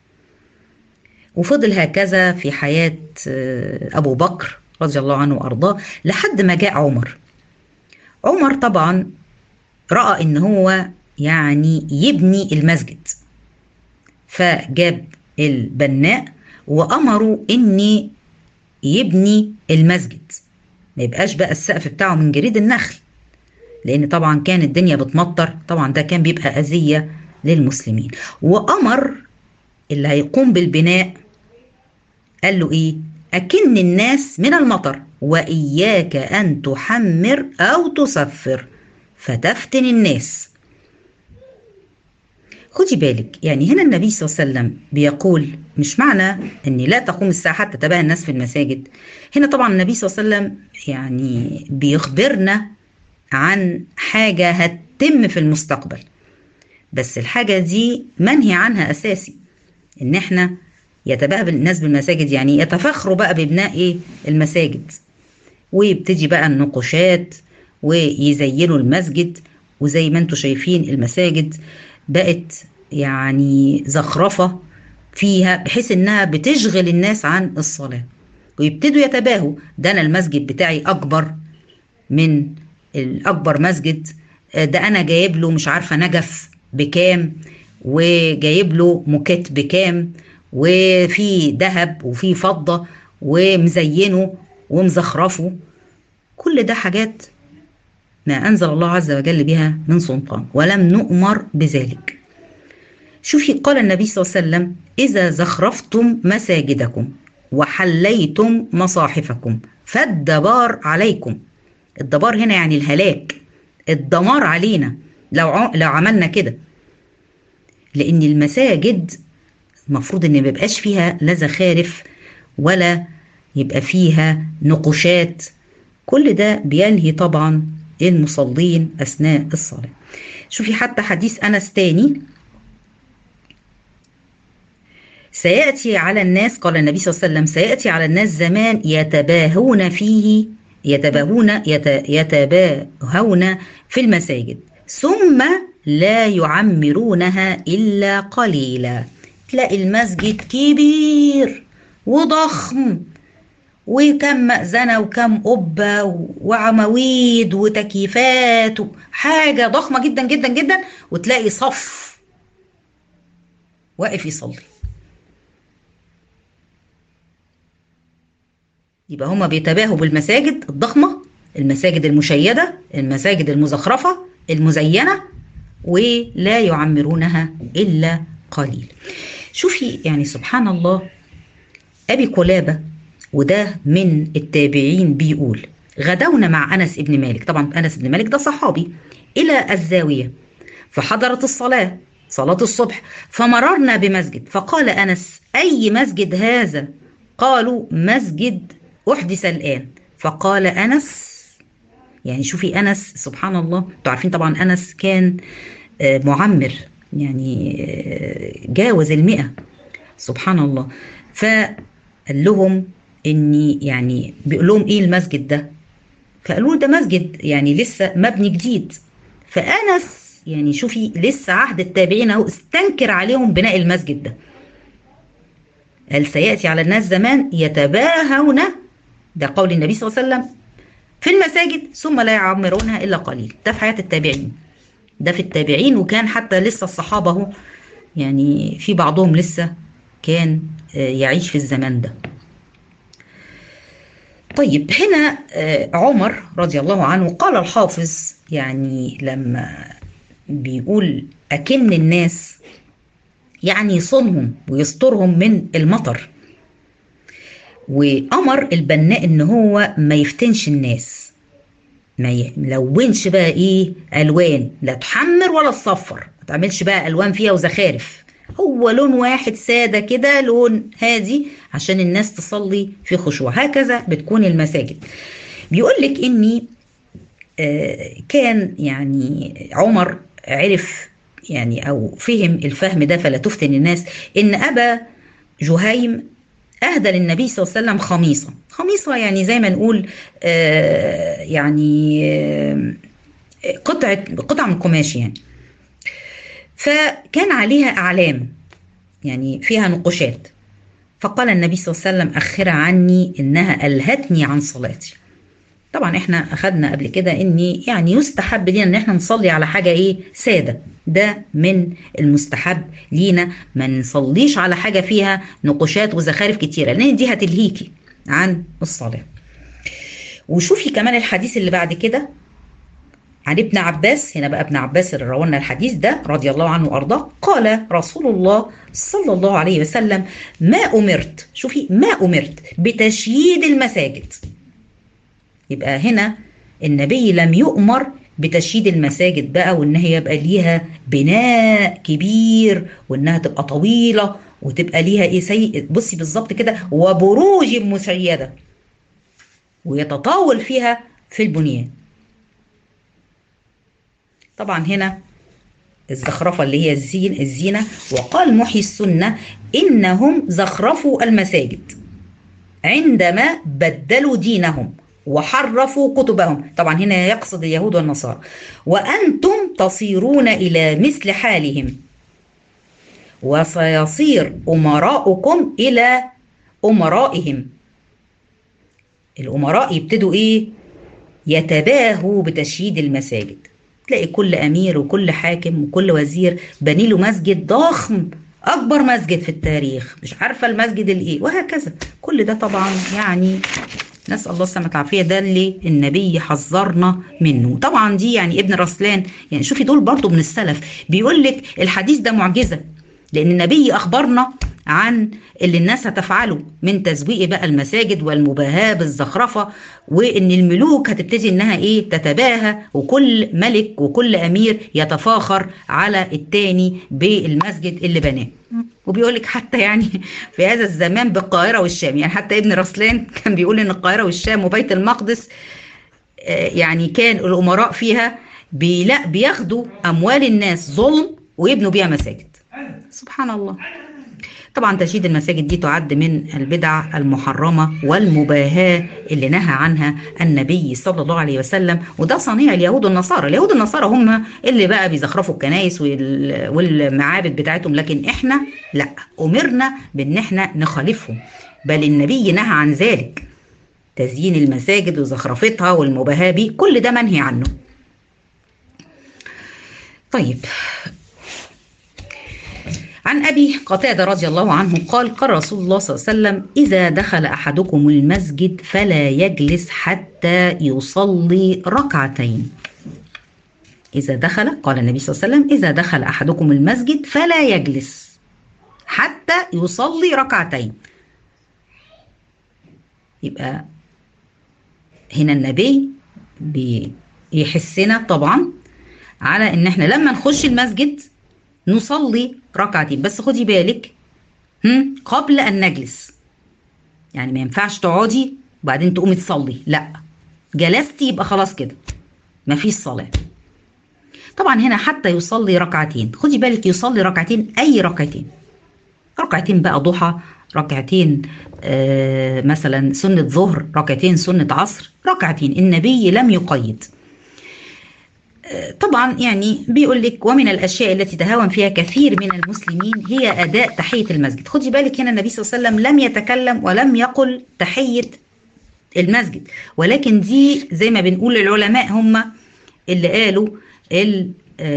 وفضل هكذا في حياة أبو بكر رضي الله عنه وأرضاه لحد ما جاء عمر عمر طبعا رأى إن هو يعني يبني المسجد فجاب البناء وأمروا إن يبني المسجد ما يبقاش بقى السقف بتاعه من جريد النخل لأن طبعا كان الدنيا بتمطر طبعا ده كان بيبقى أذية للمسلمين وأمر اللي هيقوم بالبناء قال له إيه أكن الناس من المطر وإياك أن تحمر أو تصفر فتفتن الناس خدي بالك يعني هنا النبي صلى الله عليه وسلم بيقول مش معنى ان لا تقوم الساعه حتى تباهى الناس في المساجد هنا طبعا النبي صلى الله عليه وسلم يعني بيخبرنا عن حاجه هتتم في المستقبل بس الحاجه دي منهي عنها اساسي ان احنا يتباهى الناس بالمساجد يعني يتفخروا بقى ببناء ايه المساجد ويبتدي بقى النقوشات ويزينوا المسجد وزي ما انتم شايفين المساجد بقت يعني زخرفة فيها بحيث انها بتشغل الناس عن الصلاة ويبتدوا يتباهوا ده انا المسجد بتاعي اكبر من الاكبر مسجد ده انا جايب له مش عارفة نجف بكام وجايب له موكيت بكام وفي ذهب وفي فضة ومزينه ومزخرفه كل ده حاجات ما أنزل الله عز وجل بها من سلطان ولم نؤمر بذلك شوفي قال النبي صلى الله عليه وسلم إذا زخرفتم مساجدكم وحليتم مصاحفكم فالدبار عليكم الدبار هنا يعني الهلاك الدمار علينا لو لو عملنا كده لأن المساجد المفروض إن ما يبقاش فيها لا زخارف ولا يبقى فيها نقوشات كل ده بينهي طبعا المصلين أثناء الصلاة شوفي حتى حديث أنس تاني سيأتي على الناس قال النبي صلى الله عليه وسلم سيأتي على الناس زمان يتباهون فيه يتباهون يت يتباهون في المساجد ثم لا يعمرونها إلا قليلا تلاقي المسجد كبير وضخم وكم مأذنة وكم قبة وعواميد وتكييفات حاجة ضخمة جدا جدا جدا وتلاقي صف واقف يصلي يبقى هما بيتباهوا بالمساجد الضخمة المساجد المشيدة المساجد المزخرفة المزينة ولا يعمرونها إلا قليل شوفي يعني سبحان الله أبي قلابة وده من التابعين بيقول غدونا مع أنس بن مالك طبعا أنس بن مالك ده صحابي إلى الزاوية فحضرت الصلاة صلاة الصبح فمررنا بمسجد فقال أنس أي مسجد هذا قالوا مسجد أحدث الآن فقال أنس يعني شوفي أنس سبحان الله انتوا عارفين طبعا أنس كان معمر يعني جاوز المئة سبحان الله فقال لهم اني يعني بيقول لهم ايه المسجد ده فقالوا ده مسجد يعني لسه مبني جديد فانس يعني شوفي لسه عهد التابعين اهو استنكر عليهم بناء المسجد ده قال سياتي على الناس زمان يتباهون ده قول النبي صلى الله عليه وسلم في المساجد ثم لا يعمرونها الا قليل ده في حياه التابعين ده في التابعين وكان حتى لسه الصحابه اهو يعني في بعضهم لسه كان يعيش في الزمان ده طيب هنا عمر رضي الله عنه قال الحافظ يعني لما بيقول أكن الناس يعني يصونهم ويسترهم من المطر وأمر البناء إن هو ما يفتنش الناس ما يلونش بقى إيه ألوان لا تحمر ولا تصفر ما تعملش بقى ألوان فيها وزخارف هو لون واحد سادة كده لون هادي عشان الناس تصلي في خشوع هكذا بتكون المساجد بيقول لك اني آه كان يعني عمر عرف يعني او فهم الفهم ده فلا تفتن الناس ان ابا جهيم اهدى للنبي صلى الله عليه وسلم خميصه خميصه يعني زي ما نقول آه يعني آه قطعه قطعه من قماش يعني فكان عليها أعلام يعني فيها نقوشات فقال النبي صلى الله عليه وسلم أخرها عني إنها ألهتني عن صلاتي طبعا احنا أخذنا قبل كده إني يعني يستحب لينا إن احنا نصلي على حاجة إيه سادة ده من المستحب لينا ما نصليش على حاجة فيها نقوشات وزخارف كتيرة لأن دي هتلهيكي عن الصلاة وشوفي كمان الحديث اللي بعد كده عن ابن عباس هنا بقى ابن عباس اللي روى لنا الحديث ده رضي الله عنه وارضاه قال رسول الله صلى الله عليه وسلم ما امرت شوفي ما امرت بتشييد المساجد يبقى هنا النبي لم يؤمر بتشييد المساجد بقى وان هي يبقى ليها بناء كبير وانها تبقى طويله وتبقى ليها ايه سيء بصي بالظبط كده وبروج مسيده ويتطاول فيها في البنيان طبعا هنا الزخرفة اللي هي الزين الزينة وقال محي السنة إنهم زخرفوا المساجد عندما بدلوا دينهم وحرفوا كتبهم طبعا هنا يقصد اليهود والنصارى وأنتم تصيرون إلى مثل حالهم وسيصير أمراؤكم إلى أمرائهم الأمراء يبتدوا إيه يتباهوا بتشييد المساجد تلاقي كل امير وكل حاكم وكل وزير بني له مسجد ضخم اكبر مسجد في التاريخ مش عارفه المسجد الايه وهكذا كل ده طبعا يعني نسال الله السلامه والعافيه ده اللي النبي حذرنا منه طبعا دي يعني ابن رسلان يعني شوفي دول برضو من السلف بيقول لك الحديث ده معجزه لان النبي اخبرنا عن اللي الناس هتفعله من تزويق بقى المساجد والمباهاة بالزخرفة وان الملوك هتبتدي انها ايه تتباهى وكل ملك وكل امير يتفاخر على التاني بالمسجد اللي بناه وبيقول لك حتى يعني في هذا الزمان بالقاهرة والشام يعني حتى ابن رسلان كان بيقول ان القاهرة والشام وبيت المقدس يعني كان الامراء فيها لا بياخدوا اموال الناس ظلم ويبنوا بيها مساجد سبحان الله طبعا تشييد المساجد دي تعد من البدع المحرمة والمباهاة اللي نهى عنها النبي صلى الله عليه وسلم وده صنيع اليهود والنصارى اليهود والنصارى هم اللي بقى بيزخرفوا الكنائس والمعابد بتاعتهم لكن احنا لا أمرنا بان احنا نخالفهم بل النبي نهى عن ذلك تزيين المساجد وزخرفتها والمباهاة بيه كل ده منهي عنه طيب عن أبي قتادة رضي الله عنه قال قال رسول الله صلى الله عليه وسلم إذا دخل أحدكم المسجد فلا يجلس حتى يصلي ركعتين إذا دخل قال النبي صلى الله عليه وسلم إذا دخل أحدكم المسجد فلا يجلس حتى يصلي ركعتين يبقى هنا النبي بيحسنا طبعا على ان احنا لما نخش المسجد نصلي ركعتين بس خدي بالك هم، قبل ان نجلس يعني ما ينفعش تقعدي وبعدين تقومي تصلي لا جلستي يبقى خلاص كده مفيش صلاه طبعا هنا حتى يصلي ركعتين خدي بالك يصلي ركعتين اي ركعتين ركعتين بقى ضحى ركعتين آه مثلا سنة ظهر ركعتين سنة عصر ركعتين النبي لم يقيد آه طبعا يعني بيقول لك ومن الاشياء التي تهاون فيها كثير من المسلمين هي اداء تحيه المسجد خدي بالك هنا النبي صلى الله عليه وسلم لم يتكلم ولم يقل تحيه المسجد ولكن دي زي ما بنقول العلماء هم اللي قالوا ال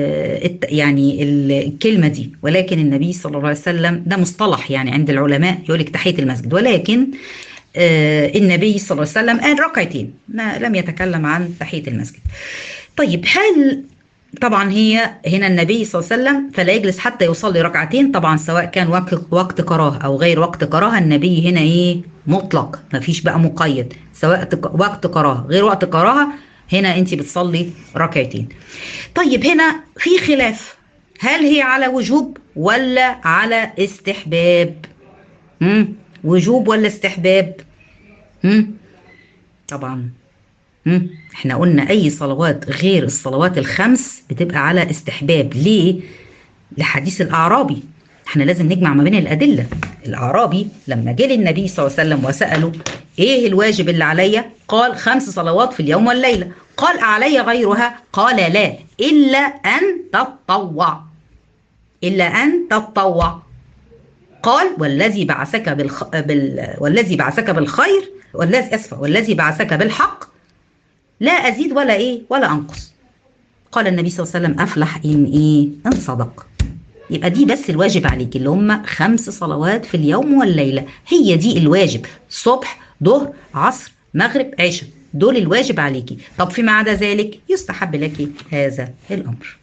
يعني الكلمه دي ولكن النبي صلى الله عليه وسلم ده مصطلح يعني عند العلماء يقول لك تحيه المسجد ولكن النبي صلى الله عليه وسلم قال ركعتين ما لم يتكلم عن تحيه المسجد طيب هل طبعا هي هنا النبي صلى الله عليه وسلم فلا يجلس حتى يصلي ركعتين طبعا سواء كان وقت وقت كراهه او غير وقت كراهه النبي هنا ايه مطلق ما فيش بقى مقيد سواء وقت كراهه غير وقت كراهه هنا انت بتصلي ركعتين طيب هنا في خلاف هل هي على وجوب ولا على استحباب مم. وجوب ولا استحباب مم. طبعا مم. احنا قلنا اي صلوات غير الصلوات الخمس بتبقى على استحباب ليه لحديث الاعرابي احنا لازم نجمع ما بين الادله الاعرابي لما جه للنبي صلى الله عليه وسلم وساله ايه الواجب اللي عليا قال خمس صلوات في اليوم والليله قال علي غيرها قال لا الا ان تتطوع الا ان تتطوع قال والذي بعثك بالخ... بال... والذي بعثك بالخير والذي اسفه والذي بعثك بالحق لا ازيد ولا ايه ولا انقص قال النبي صلى الله عليه وسلم افلح ان ايه ان صدق يبقى دي بس الواجب عليك اللي هم خمس صلوات في اليوم والليله هي دي الواجب صبح ظهر عصر مغرب عشاء دول الواجب عليكي طب فيما عدا ذلك يستحب لك هذا الامر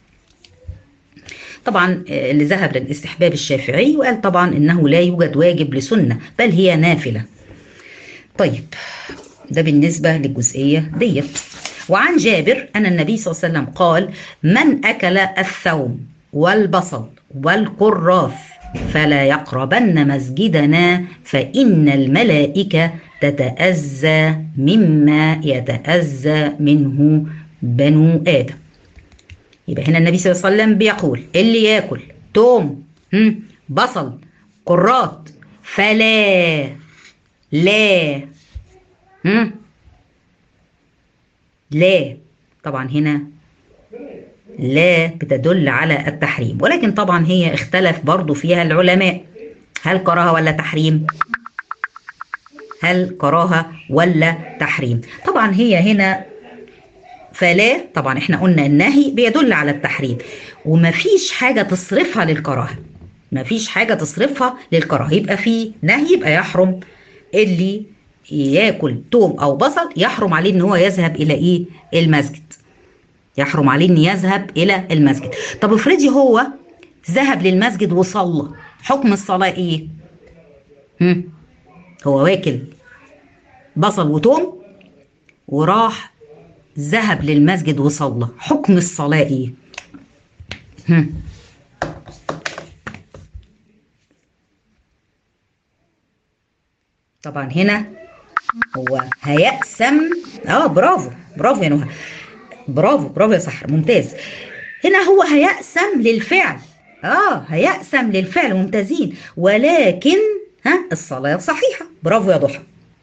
طبعا اللي ذهب للاستحباب الشافعي وقال طبعا انه لا يوجد واجب لسنه بل هي نافله طيب ده بالنسبه للجزئيه ديت وعن جابر ان النبي صلى الله عليه وسلم قال من اكل الثوم والبصل والقراث فلا يقربن مسجدنا فان الملائكه تتأذى مما يتأذى منه بنو آدم يبقى هنا النبي صلى الله عليه وسلم بيقول اللي ياكل توم بصل قرات فلا لا هم لا طبعا هنا لا بتدل على التحريم ولكن طبعا هي اختلف برضو فيها العلماء هل كراهه ولا تحريم هل كراهه ولا تحريم طبعا هي هنا فلا طبعا احنا قلنا النهي بيدل على التحريم ومفيش حاجه تصرفها للكراهه مفيش حاجه تصرفها للكراهه يبقى في نهي يبقى يحرم اللي ياكل توم او بصل يحرم عليه ان هو يذهب الى ايه المسجد يحرم عليه ان يذهب الى المسجد طب افرضي هو ذهب للمسجد وصلى حكم الصلاه ايه هم؟ هو واكل بصل وتوم وراح ذهب للمسجد وصلى حكم الصلاة ايه هم. طبعا هنا هو هيقسم اه برافو برافو يا نهى برافو برافو يا سحر ممتاز هنا هو هيقسم للفعل اه هيقسم للفعل ممتازين ولكن ها الصلاة صحيحة برافو يا ضحى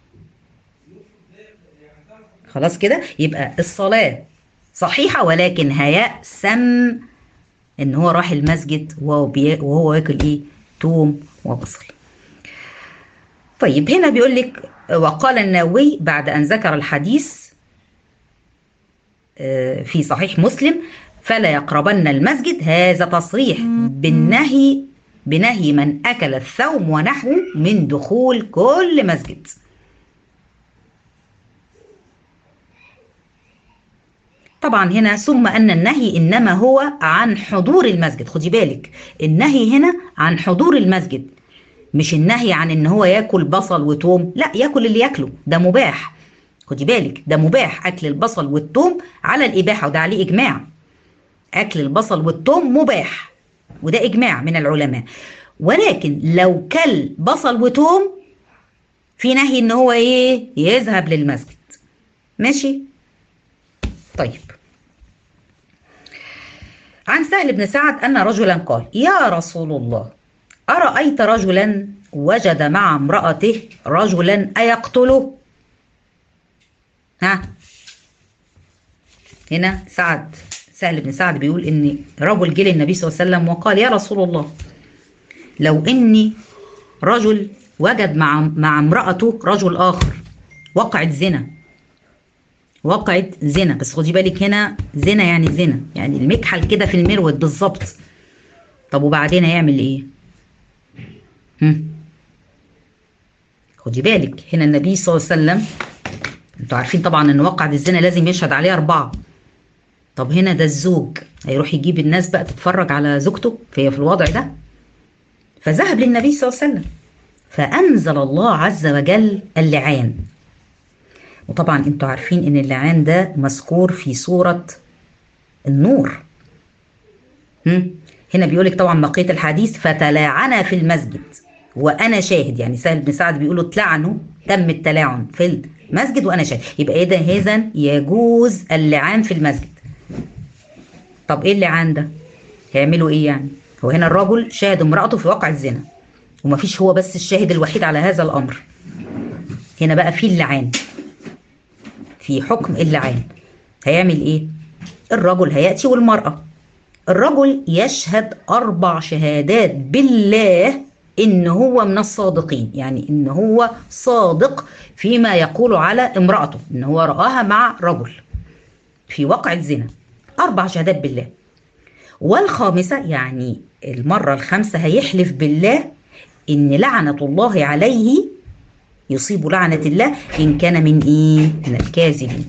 خلاص كده يبقى الصلاة صحيحة ولكن هيأسم ان هو راح المسجد وهو, بي... وهو واكل ايه توم وبصل طيب هنا بيقول لك وقال النووي بعد ان ذكر الحديث في صحيح مسلم فلا يقربن المسجد هذا تصريح بالنهي بنهي من أكل الثوم ونحوه من دخول كل مسجد طبعا هنا ثم أن النهي إنما هو عن حضور المسجد خدي بالك النهي هنا عن حضور المسجد مش النهي عن ان هو ياكل بصل وتوم لا ياكل اللي ياكله ده مباح خدي بالك ده مباح اكل البصل والثوم على الاباحه وده عليه اجماع اكل البصل والثوم مباح وده اجماع من العلماء ولكن لو كل بصل وثوم في نهي ان هو ايه يذهب للمسجد ماشي طيب عن سهل بن سعد ان رجلا قال يا رسول الله ارايت رجلا وجد مع امراته رجلا ايقتله ها هنا سعد سهل بن سعد بيقول ان رجل جه للنبي صلى الله عليه وسلم وقال يا رسول الله لو اني رجل وجد مع مع امرأته رجل آخر وقعت زنا وقعت زنا بس خدي بالك هنا زنا يعني زنا يعني المكحل كده في المرود بالظبط طب وبعدين هيعمل ايه؟ هم؟ خدي بالك هنا النبي صلى الله عليه وسلم انتوا عارفين طبعا ان وقعت الزنا لازم يشهد عليه أربعة طب هنا ده الزوج هيروح يجيب الناس بقى تتفرج على زوجته فهي في الوضع ده فذهب للنبي صلى الله عليه وسلم فأنزل الله عز وجل اللعان وطبعا انتوا عارفين ان اللعان ده مذكور في سورة النور هم؟ هنا بيقولك طبعا بقية الحديث فتلاعنا في المسجد وأنا شاهد يعني سهل بن سعد بيقولوا اتلعنوا تم التلاعن في المسجد وأنا شاهد يبقى إذا إذا يجوز اللعان في المسجد طب إيه اللعان ده؟ هيعملوا إيه يعني؟ هو هنا الرجل شاهد امرأته في واقع الزنا ومفيش هو بس الشاهد الوحيد على هذا الأمر هنا بقى في اللعان في حكم اللعان هيعمل ايه الرجل هيأتي والمرأة الرجل يشهد أربع شهادات بالله إن هو من الصادقين يعني إن هو صادق فيما يقول على امرأته إن هو رآها مع رجل في وقع الزنا أربع شهادات بالله والخامسة يعني المرة الخامسة هيحلف بالله إن لعنة الله عليه يصيب لعنة الله إن كان من إيه؟ من الكاذبين.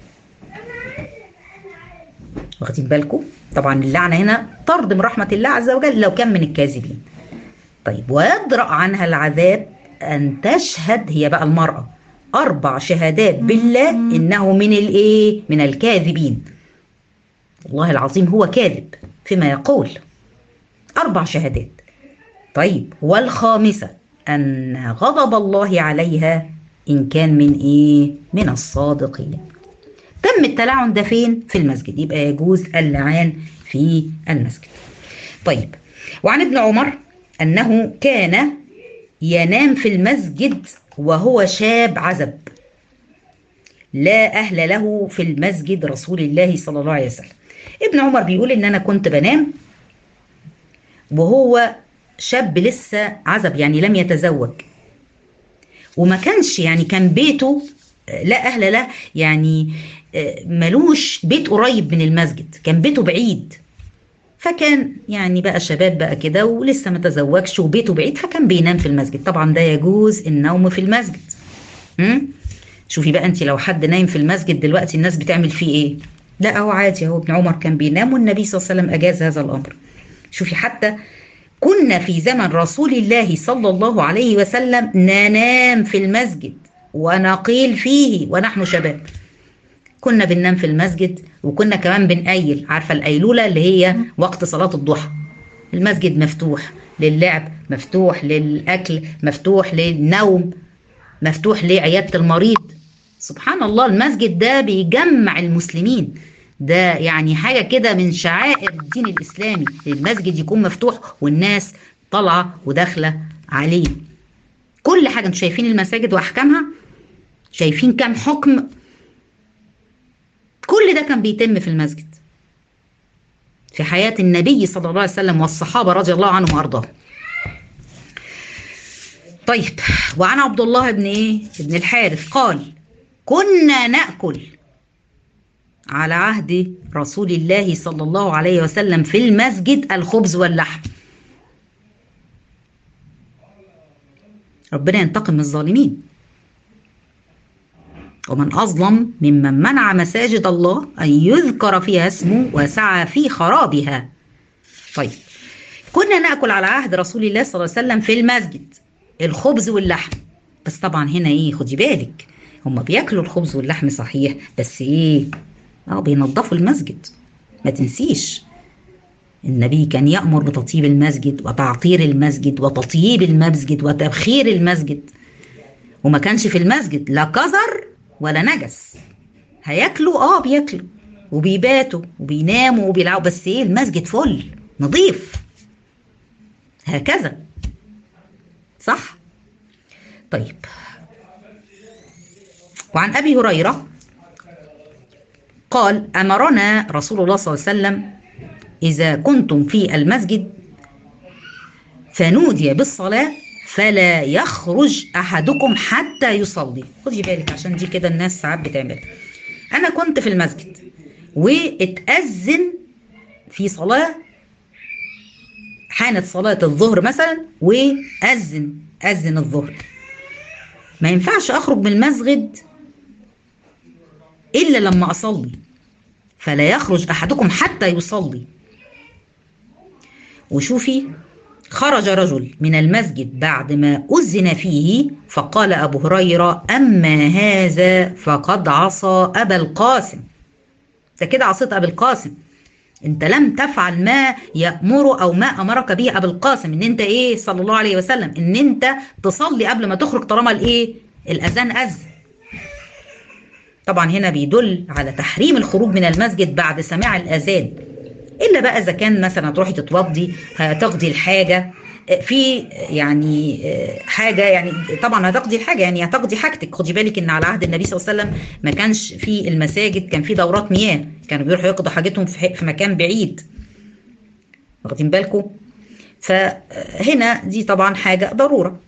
واخدين بالكم؟ طبعا اللعنة هنا طرد من رحمة الله عز وجل لو كان من الكاذبين. طيب ويدرأ عنها العذاب أن تشهد هي بقى المرأة أربع شهادات بالله إنه من الإيه؟ من الكاذبين. والله العظيم هو كاذب فيما يقول. أربع شهادات. طيب والخامسة أن غضب الله عليها إن كان من إيه؟ من الصادقين. تم التلعن ده فين؟ في المسجد، يبقى يجوز اللعان في المسجد. طيب وعن ابن عمر أنه كان ينام في المسجد وهو شاب عزب. لا أهل له في المسجد رسول الله صلى الله عليه وسلم. ابن عمر بيقول إن أنا كنت بنام وهو شاب لسه عزب يعني لم يتزوج وما كانش يعني كان بيته لا أهل له يعني ملوش بيت قريب من المسجد كان بيته بعيد فكان يعني بقى شباب بقى كده ولسه ما تزوجش وبيته بعيد فكان بينام في المسجد طبعا ده يجوز النوم في المسجد امم شوفي بقى انت لو حد نايم في المسجد دلوقتي الناس بتعمل فيه ايه لا هو عادي هو ابن عمر كان بينام والنبي صلى الله عليه وسلم اجاز هذا الامر شوفي حتى كنا في زمن رسول الله صلى الله عليه وسلم ننام في المسجد ونقيل فيه ونحن شباب كنا بننام في المسجد وكنا كمان بنقيل عارفه القيلوله اللي هي وقت صلاه الضحى المسجد مفتوح للعب مفتوح للاكل مفتوح للنوم مفتوح لعياده المريض سبحان الله المسجد ده بيجمع المسلمين ده يعني حاجة كده من شعائر الدين الإسلامي المسجد يكون مفتوح والناس طالعة وداخلة عليه كل حاجة انتوا شايفين المساجد وأحكامها شايفين كم حكم كل ده كان بيتم في المسجد في حياة النبي صلى الله عليه وسلم والصحابة رضي الله عنهم وأرضاهم طيب وعن عبد الله بن ايه ابن الحارث قال كنا نأكل على عهد رسول الله صلى الله عليه وسلم في المسجد الخبز واللحم ربنا ينتقم من الظالمين ومن أظلم ممن منع مساجد الله أن يذكر فيها اسمه وسعى في خرابها طيب كنا نأكل على عهد رسول الله صلى الله عليه وسلم في المسجد الخبز واللحم بس طبعا هنا ايه خدي بالك هم بياكلوا الخبز واللحم صحيح بس ايه اه بينظفوا المسجد ما تنسيش النبي كان يأمر بتطيب المسجد وتعطير المسجد وتطييب المسجد وتبخير المسجد وما كانش في المسجد لا قذر ولا نجس هياكلوا اه بياكلوا وبيباتوا وبيناموا وبيلعبوا بس ايه المسجد فل نظيف هكذا صح طيب وعن ابي هريره قال امرنا رسول الله صلى الله عليه وسلم اذا كنتم في المسجد فنودي بالصلاه فلا يخرج احدكم حتى يصلي خدي بالك عشان دي كده الناس ساعات بتعمل انا كنت في المسجد واتاذن في صلاه حانت صلاه الظهر مثلا واذن اذن الظهر ما ينفعش اخرج من المسجد الا لما اصلي فلا يخرج احدكم حتى يصلي وشوفي خرج رجل من المسجد بعد ما أذن فيه فقال أبو هريرة أما هذا فقد عصى أبا القاسم أنت كده عصيت أبا القاسم أنت لم تفعل ما يأمر أو ما أمرك به أبا القاسم إن أنت إيه صلى الله عليه وسلم إن أنت تصلي قبل ما تخرج طالما الإيه الأذان أذن طبعا هنا بيدل على تحريم الخروج من المسجد بعد سماع الأذان الا بقى اذا كان مثلا هتروحي تتوضي هتقضي الحاجه في يعني حاجه يعني طبعا هتقضي الحاجه يعني هتقضي حاجتك خدي بالك ان على عهد النبي صلى الله عليه وسلم ما كانش في المساجد كان في دورات مياه كانوا بيروحوا يقضوا حاجتهم في مكان بعيد واخدين بالكم فهنا دي طبعا حاجه ضروره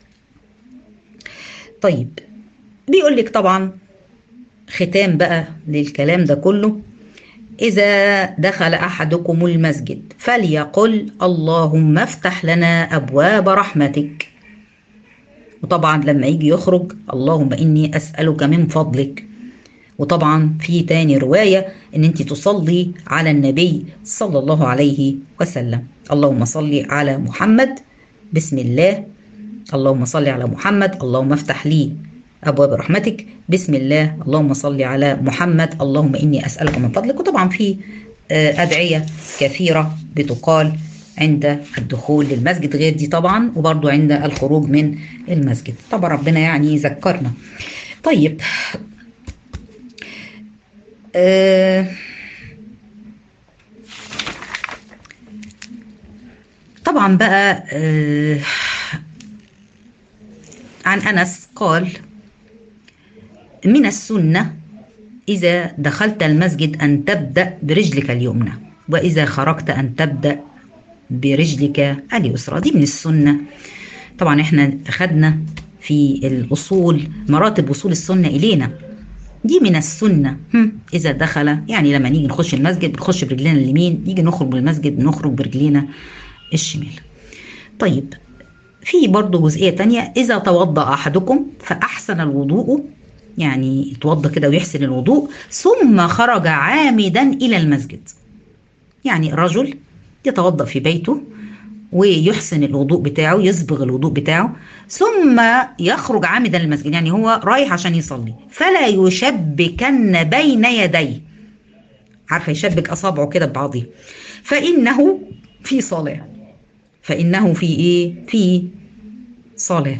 طيب بيقول لك طبعا ختام بقى للكلام ده كله إذا دخل أحدكم المسجد فليقل اللهم افتح لنا أبواب رحمتك وطبعا لما يجي يخرج اللهم إني أسألك من فضلك وطبعا في تاني رواية إن أنت تصلي على النبي صلى الله عليه وسلم اللهم صل على محمد بسم الله اللهم صل على محمد اللهم افتح لي أبواب رحمتك بسم الله اللهم صل على محمد اللهم إني أسألك من فضلك وطبعا في أدعية كثيرة بتقال عند الدخول للمسجد غير دي طبعا وبرضو عند الخروج من المسجد طبعا ربنا يعني يذكرنا طيب آه طبعا بقى آه عن أنس قال من السنة إذا دخلت المسجد أن تبدأ برجلك اليمنى وإذا خرجت أن تبدأ برجلك اليسرى دي من السنة طبعا احنا أخذنا في الأصول مراتب وصول السنة إلينا دي من السنة إذا دخل يعني لما نيجي نخش المسجد بنخش برجلنا اليمين نيجي نخرج من المسجد نخرج برجلنا الشمال طيب في برضه جزئية تانية إذا توضأ أحدكم فأحسن الوضوء يعني يتوضا كده ويحسن الوضوء ثم خرج عامدا الى المسجد يعني رجل يتوضا في بيته ويحسن الوضوء بتاعه يصبغ الوضوء بتاعه ثم يخرج عامدا للمسجد يعني هو رايح عشان يصلي فلا يشبكن بين يديه عارفه يشبك اصابعه كده ببعضها فانه في صلاه فانه في ايه في صلاه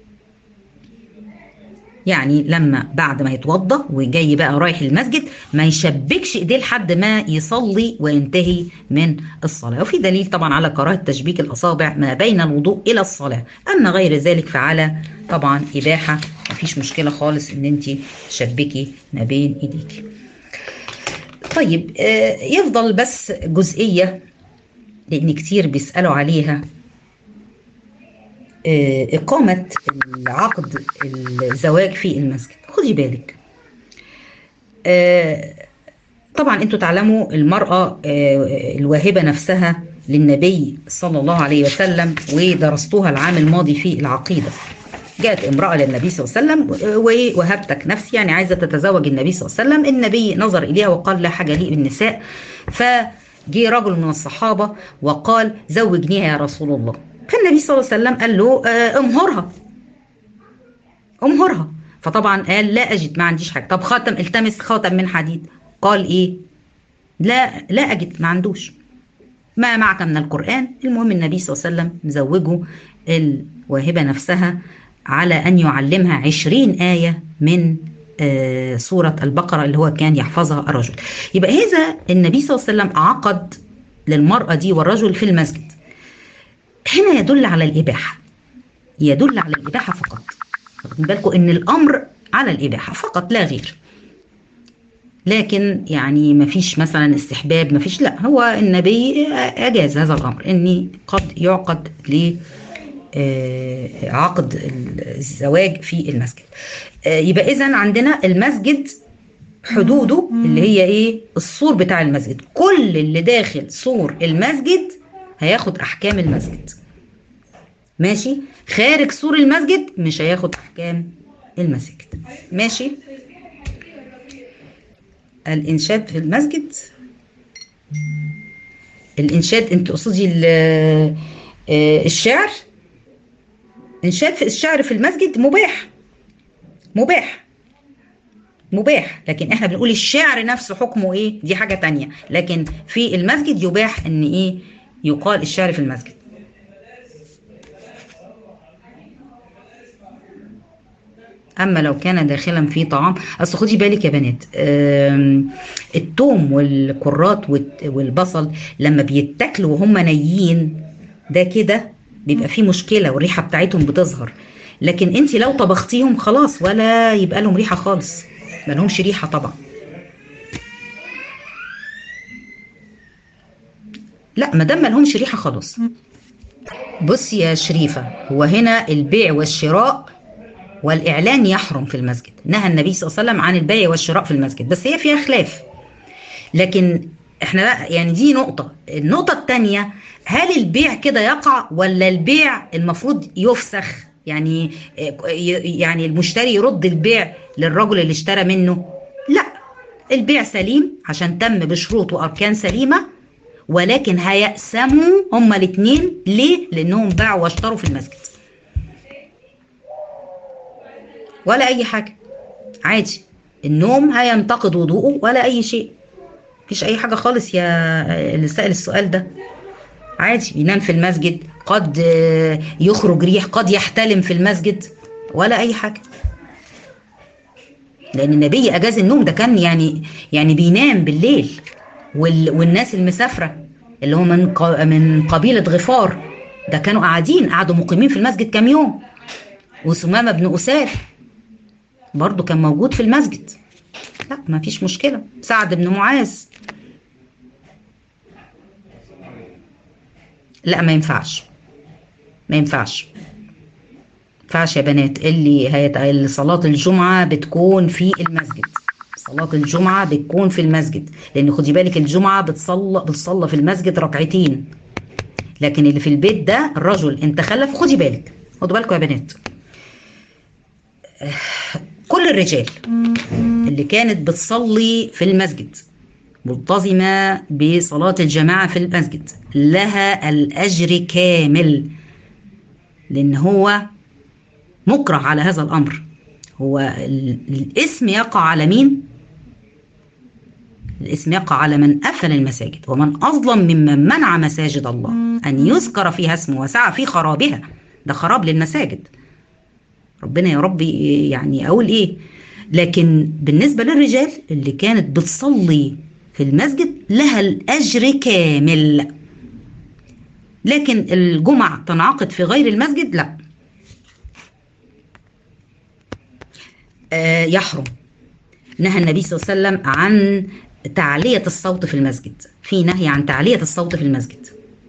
يعني لما بعد ما يتوضا وجاي بقى رايح المسجد ما يشبكش ايديه لحد ما يصلي وينتهي من الصلاه وفي دليل طبعا على كراهه تشبيك الاصابع ما بين الوضوء الى الصلاه اما غير ذلك فعلى طبعا اباحه مفيش مشكله خالص ان انت تشبكي ما بين ايديك طيب آه يفضل بس جزئيه لان كتير بيسالوا عليها إقامة العقد الزواج في المسجد خدي بالك طبعا انتوا تعلموا المرأة الواهبة نفسها للنبي صلى الله عليه وسلم ودرستوها العام الماضي في العقيدة جاءت امرأة للنبي صلى الله عليه وسلم ووهبتك نفسي يعني عايزة تتزوج النبي صلى الله عليه وسلم النبي نظر إليها وقال لا حاجة لي بالنساء فجي رجل من الصحابة وقال زوجنيها يا رسول الله فالنبي صلى الله عليه وسلم قال له آه، امهرها امهرها فطبعا قال لا اجد ما عنديش حاجه طب خاتم التمس خاتم من حديد قال ايه لا لا اجد ما عندوش ما معك من القران المهم النبي صلى الله عليه وسلم مزوجه الواهبه نفسها على ان يعلمها عشرين ايه من آه، سوره البقره اللي هو كان يحفظها الرجل يبقى هذا النبي صلى الله عليه وسلم عقد للمراه دي والرجل في المسجد هنا يدل على الاباحه يدل على الاباحه فقط واخدين بالكم ان الامر على الاباحه فقط لا غير لكن يعني ما فيش مثلا استحباب ما فيش لا هو النبي اجاز هذا الامر اني قد يعقد ل آه، عقد الزواج في المسجد آه، يبقى اذا عندنا المسجد حدوده اللي هي ايه السور بتاع المسجد كل اللي داخل سور المسجد هياخد احكام المسجد ماشي خارج سور المسجد مش هياخد احكام المسجد ماشي الانشاد في المسجد الانشاد انت تقصدي ال- آه، الشعر انشاد في الشعر في المسجد مباح مباح مباح لكن احنا بنقول الشعر نفسه حكمه ايه دي حاجة تانية لكن في المسجد يباح ان ايه يقال الشعر في المسجد اما لو كان داخلا في طعام اصل خدي بالك يا بنات آم، التوم والكرات والت- والبصل لما بيتاكلوا وهم نيين ده كده بيبقى فيه مشكله والريحه بتاعتهم بتظهر لكن انت لو طبختيهم خلاص ولا يبقى لهم ريحه خالص ما لهمش ريحه طبعا لا ما دام ما لهمش ريحه خلاص بصي يا شريفه هو هنا البيع والشراء والإعلان يحرم في المسجد نهى النبي صلى الله عليه وسلم عن البيع والشراء في المسجد بس هي فيها خلاف لكن احنا بقى يعني دي نقطة النقطة التانية هل البيع كده يقع ولا البيع المفروض يفسخ يعني يعني المشتري يرد البيع للرجل اللي اشترى منه لا البيع سليم عشان تم بشروط وأركان سليمة ولكن هيقسموا هما الاثنين ليه؟ لأنهم باعوا واشتروا في المسجد ولا اي حاجه عادي النوم هينتقد وضوءه ولا اي شيء مفيش اي حاجه خالص يا اللي سأل السؤال ده عادي ينام في المسجد قد آه، يخرج ريح قد يحتلم في المسجد ولا اي حاجه لان النبي اجاز النوم ده كان يعني يعني بينام بالليل وال والناس المسافره اللي هم من ق- من قبيله غفار ده كانوا قاعدين قعدوا مقيمين في المسجد كام يوم وسمامه بن اسال برضو كان موجود في المسجد لا ما فيش مشكلة سعد بن معاذ لا ما ينفعش ما ينفعش ينفعش يا بنات اللي هيت... اللي صلاة الجمعة بتكون في المسجد صلاة الجمعة بتكون في المسجد لأن خدي بالك الجمعة بتصلى بتصلى في المسجد ركعتين لكن اللي في البيت ده الرجل انت خلف خدي بالك خدوا بالكم يا بنات كل الرجال اللي كانت بتصلي في المسجد ملتزمة بصلاة الجماعة في المسجد لها الأجر كامل لأن هو مكره على هذا الأمر هو ال- الاسم يقع على مين؟ الاسم يقع على من قفل المساجد ومن أظلم ممن منع مساجد الله أن يذكر فيها اسمه وسعى في خرابها ده خراب للمساجد ربنا يا رب يعني اقول ايه لكن بالنسبه للرجال اللي كانت بتصلي في المسجد لها الاجر كامل لكن الجمعه تنعقد في غير المسجد لا آه يحرم نهى النبي صلى الله عليه وسلم عن تعلية الصوت في المسجد في نهي عن تعلية الصوت في المسجد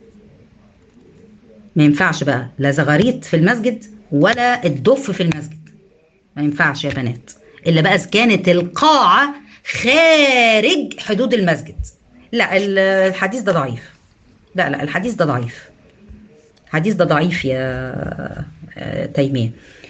ما ينفعش بقى لا زغاريت في المسجد ولا الدف في المسجد ما ينفعش يا بنات الا بقى إذا كانت القاعه خارج حدود المسجد لا ال- الحديث ده ضعيف لا لا الحديث ده ضعيف الحديث ده ضعيف يا آه، تيميه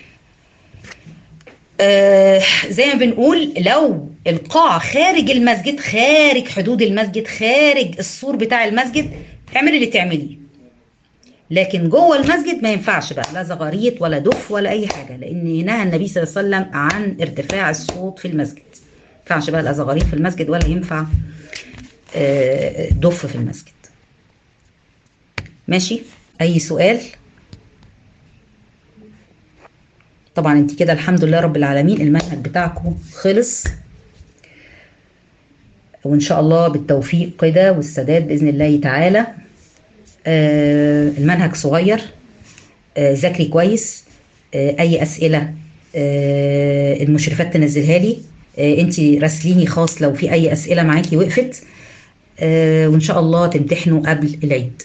آه زي ما بنقول لو القاعة خارج المسجد خارج حدود المسجد خارج السور بتاع المسجد اعملي اللي تعمليه لكن جوه المسجد ما ينفعش بقى لا زغاريت ولا دف ولا اي حاجه لان نهى النبي صلى الله عليه وسلم عن ارتفاع الصوت في المسجد ما ينفعش بقى لا زغاريت في المسجد ولا ينفع آه، دف في المسجد ماشي اي سؤال طبعا انت كده الحمد لله رب العالمين المنهج بتاعكم خلص وان شاء الله بالتوفيق كده والسداد باذن الله تعالى آه، المنهج صغير آه، ذاكري كويس آه، اي اسئله آه، المشرفات تنزلها لي انت راسليني خاص لو في اي اسئله معاكي وقفت آه، وان شاء الله تمتحنوا قبل العيد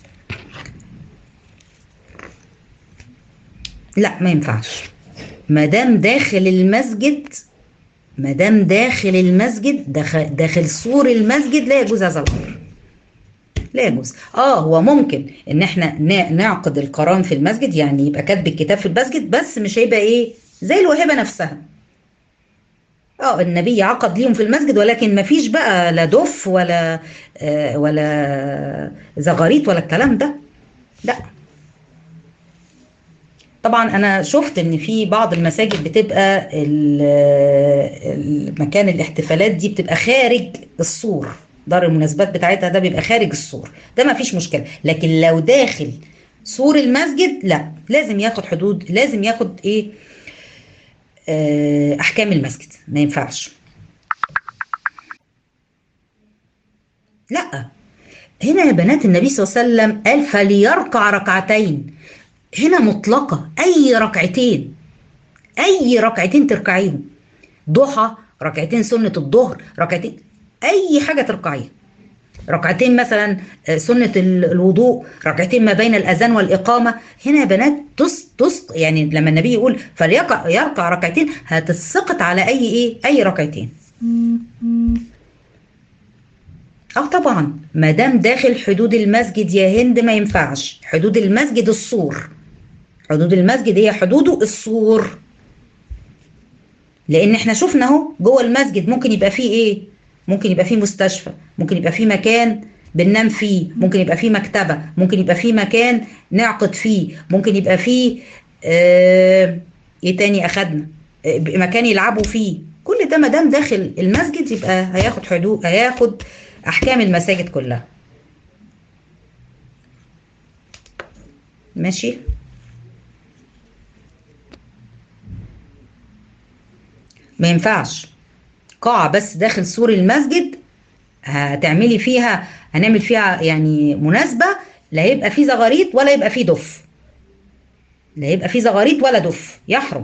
لا ما ينفعش ما دام داخل المسجد ما دام داخل المسجد داخل, داخل سور المسجد لا يجوز هذا الامر لا يجوز اه هو ممكن ان احنا نا- نعقد القران في المسجد يعني يبقى كاتب الكتاب في المسجد بس مش هيبقى ايه زي الوهبه نفسها اه النبي عقد ليهم في المسجد ولكن ما فيش بقى لا دف ولا آه ولا زغاريت ولا الكلام ده لا طبعا انا شفت ان في بعض المساجد بتبقى ال- المكان الاحتفالات دي بتبقى خارج السور دار المناسبات بتاعتها ده بيبقى خارج السور ده ما فيش مشكله لكن لو داخل سور المسجد لا لازم ياخد حدود لازم ياخد ايه آه، احكام المسجد ما ينفعش لا هنا يا بنات النبي صلى الله عليه وسلم قال فليركع ركعتين هنا مطلقة أي ركعتين أي ركعتين تركعيهم ضحى ركعتين سنة الظهر ركعتين أي حاجة تركعيها ركعتين مثلا آه، سنة ال- الوضوء ركعتين ما بين الأذان والإقامة هنا يا بنات تس تس يعني لما النبي يقول فليركع يركع ركعتين هتسقط على أي إيه أي ركعتين اه طبعا ما دام داخل حدود المسجد يا هند ما ينفعش حدود المسجد السور حدود المسجد هي حدوده السور لان احنا شفنا اهو جوه المسجد ممكن يبقى فيه ايه ممكن يبقى فيه مستشفى ممكن يبقى فيه مكان بننام فيه ممكن يبقى فيه مكتبة ممكن يبقى فيه مكان نعقد فيه ممكن يبقى فيه آه ايه تاني اخدنا آه مكان يلعبوا فيه كل ده ما دام داخل المسجد يبقى هياخد حدود هياخد احكام المساجد كلها ماشي ما ينفعش قاعة بس داخل سور المسجد هتعملي فيها هنعمل فيها يعني مناسبة لا يبقى فيه زغاريت ولا يبقى فيه دف لا يبقى فيه زغاريت ولا دف يحرم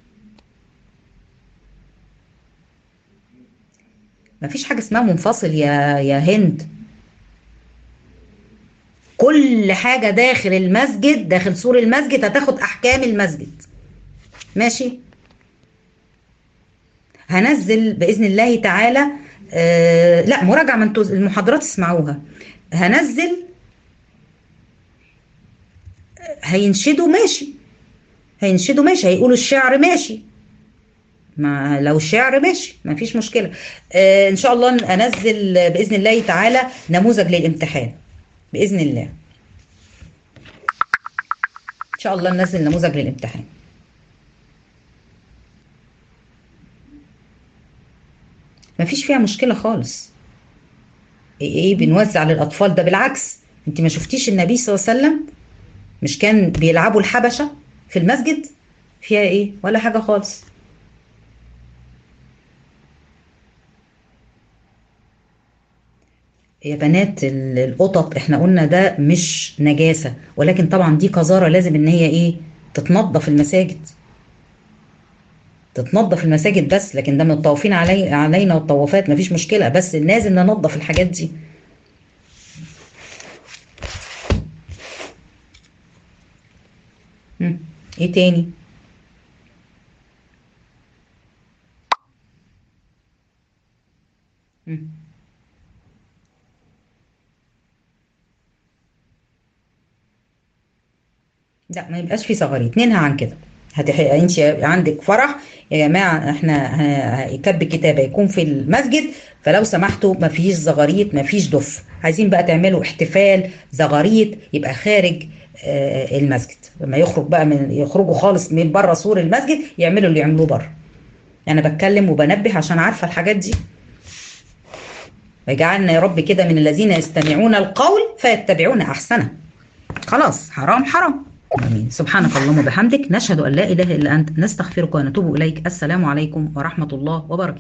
مفيش حاجة اسمها منفصل يا يا هند كل حاجة داخل المسجد داخل سور المسجد هتاخد أحكام المسجد ماشي هنزل بإذن الله تعالى آه لا مراجعة من المحاضرات اسمعوها هنزل هينشدوا ماشي هينشدوا ماشي هيقولوا الشعر ماشي ما لو الشعر ماشي ما فيش مشكلة آه ان شاء الله انزل بإذن الله تعالى نموذج للامتحان بإذن الله ان شاء الله ننزل نموذج للامتحان ما فيش فيها مشكلة خالص ايه بنوزع للأطفال ده بالعكس انت ما شفتيش النبي صلى الله عليه وسلم مش كان بيلعبوا الحبشة في المسجد فيها ايه ولا حاجة خالص يا بنات القطط احنا قلنا ده مش نجاسة ولكن طبعا دي قذارة لازم ان هي ايه تتنظف المساجد تتنظف المساجد بس لكن ده من الطوافين علي علينا والطوافات مفيش مشكلة بس لازم ننظف الحاجات دي مم. ايه تاني مم. لا ما يبقاش في صغاريت ننهى عن كده هتحقق انت عندك فرح يا جماعه احنا كتب كتابه يكون في المسجد فلو سمحتوا ما فيش زغاريت ما فيش دف عايزين بقى تعملوا احتفال زغاريت يبقى خارج آه المسجد لما يخرج بقى من يخرجوا خالص من بره سور المسجد يعملوا اللي يعملوه بره انا بتكلم وبنبه عشان عارفه الحاجات دي وجعلنا يا رب كده من الذين يستمعون القول فيتبعون احسنه خلاص حرام حرام امين سبحانك اللهم وبحمدك نشهد ان لا اله الا انت نستغفرك ونتوب اليك السلام عليكم ورحمه الله وبركاته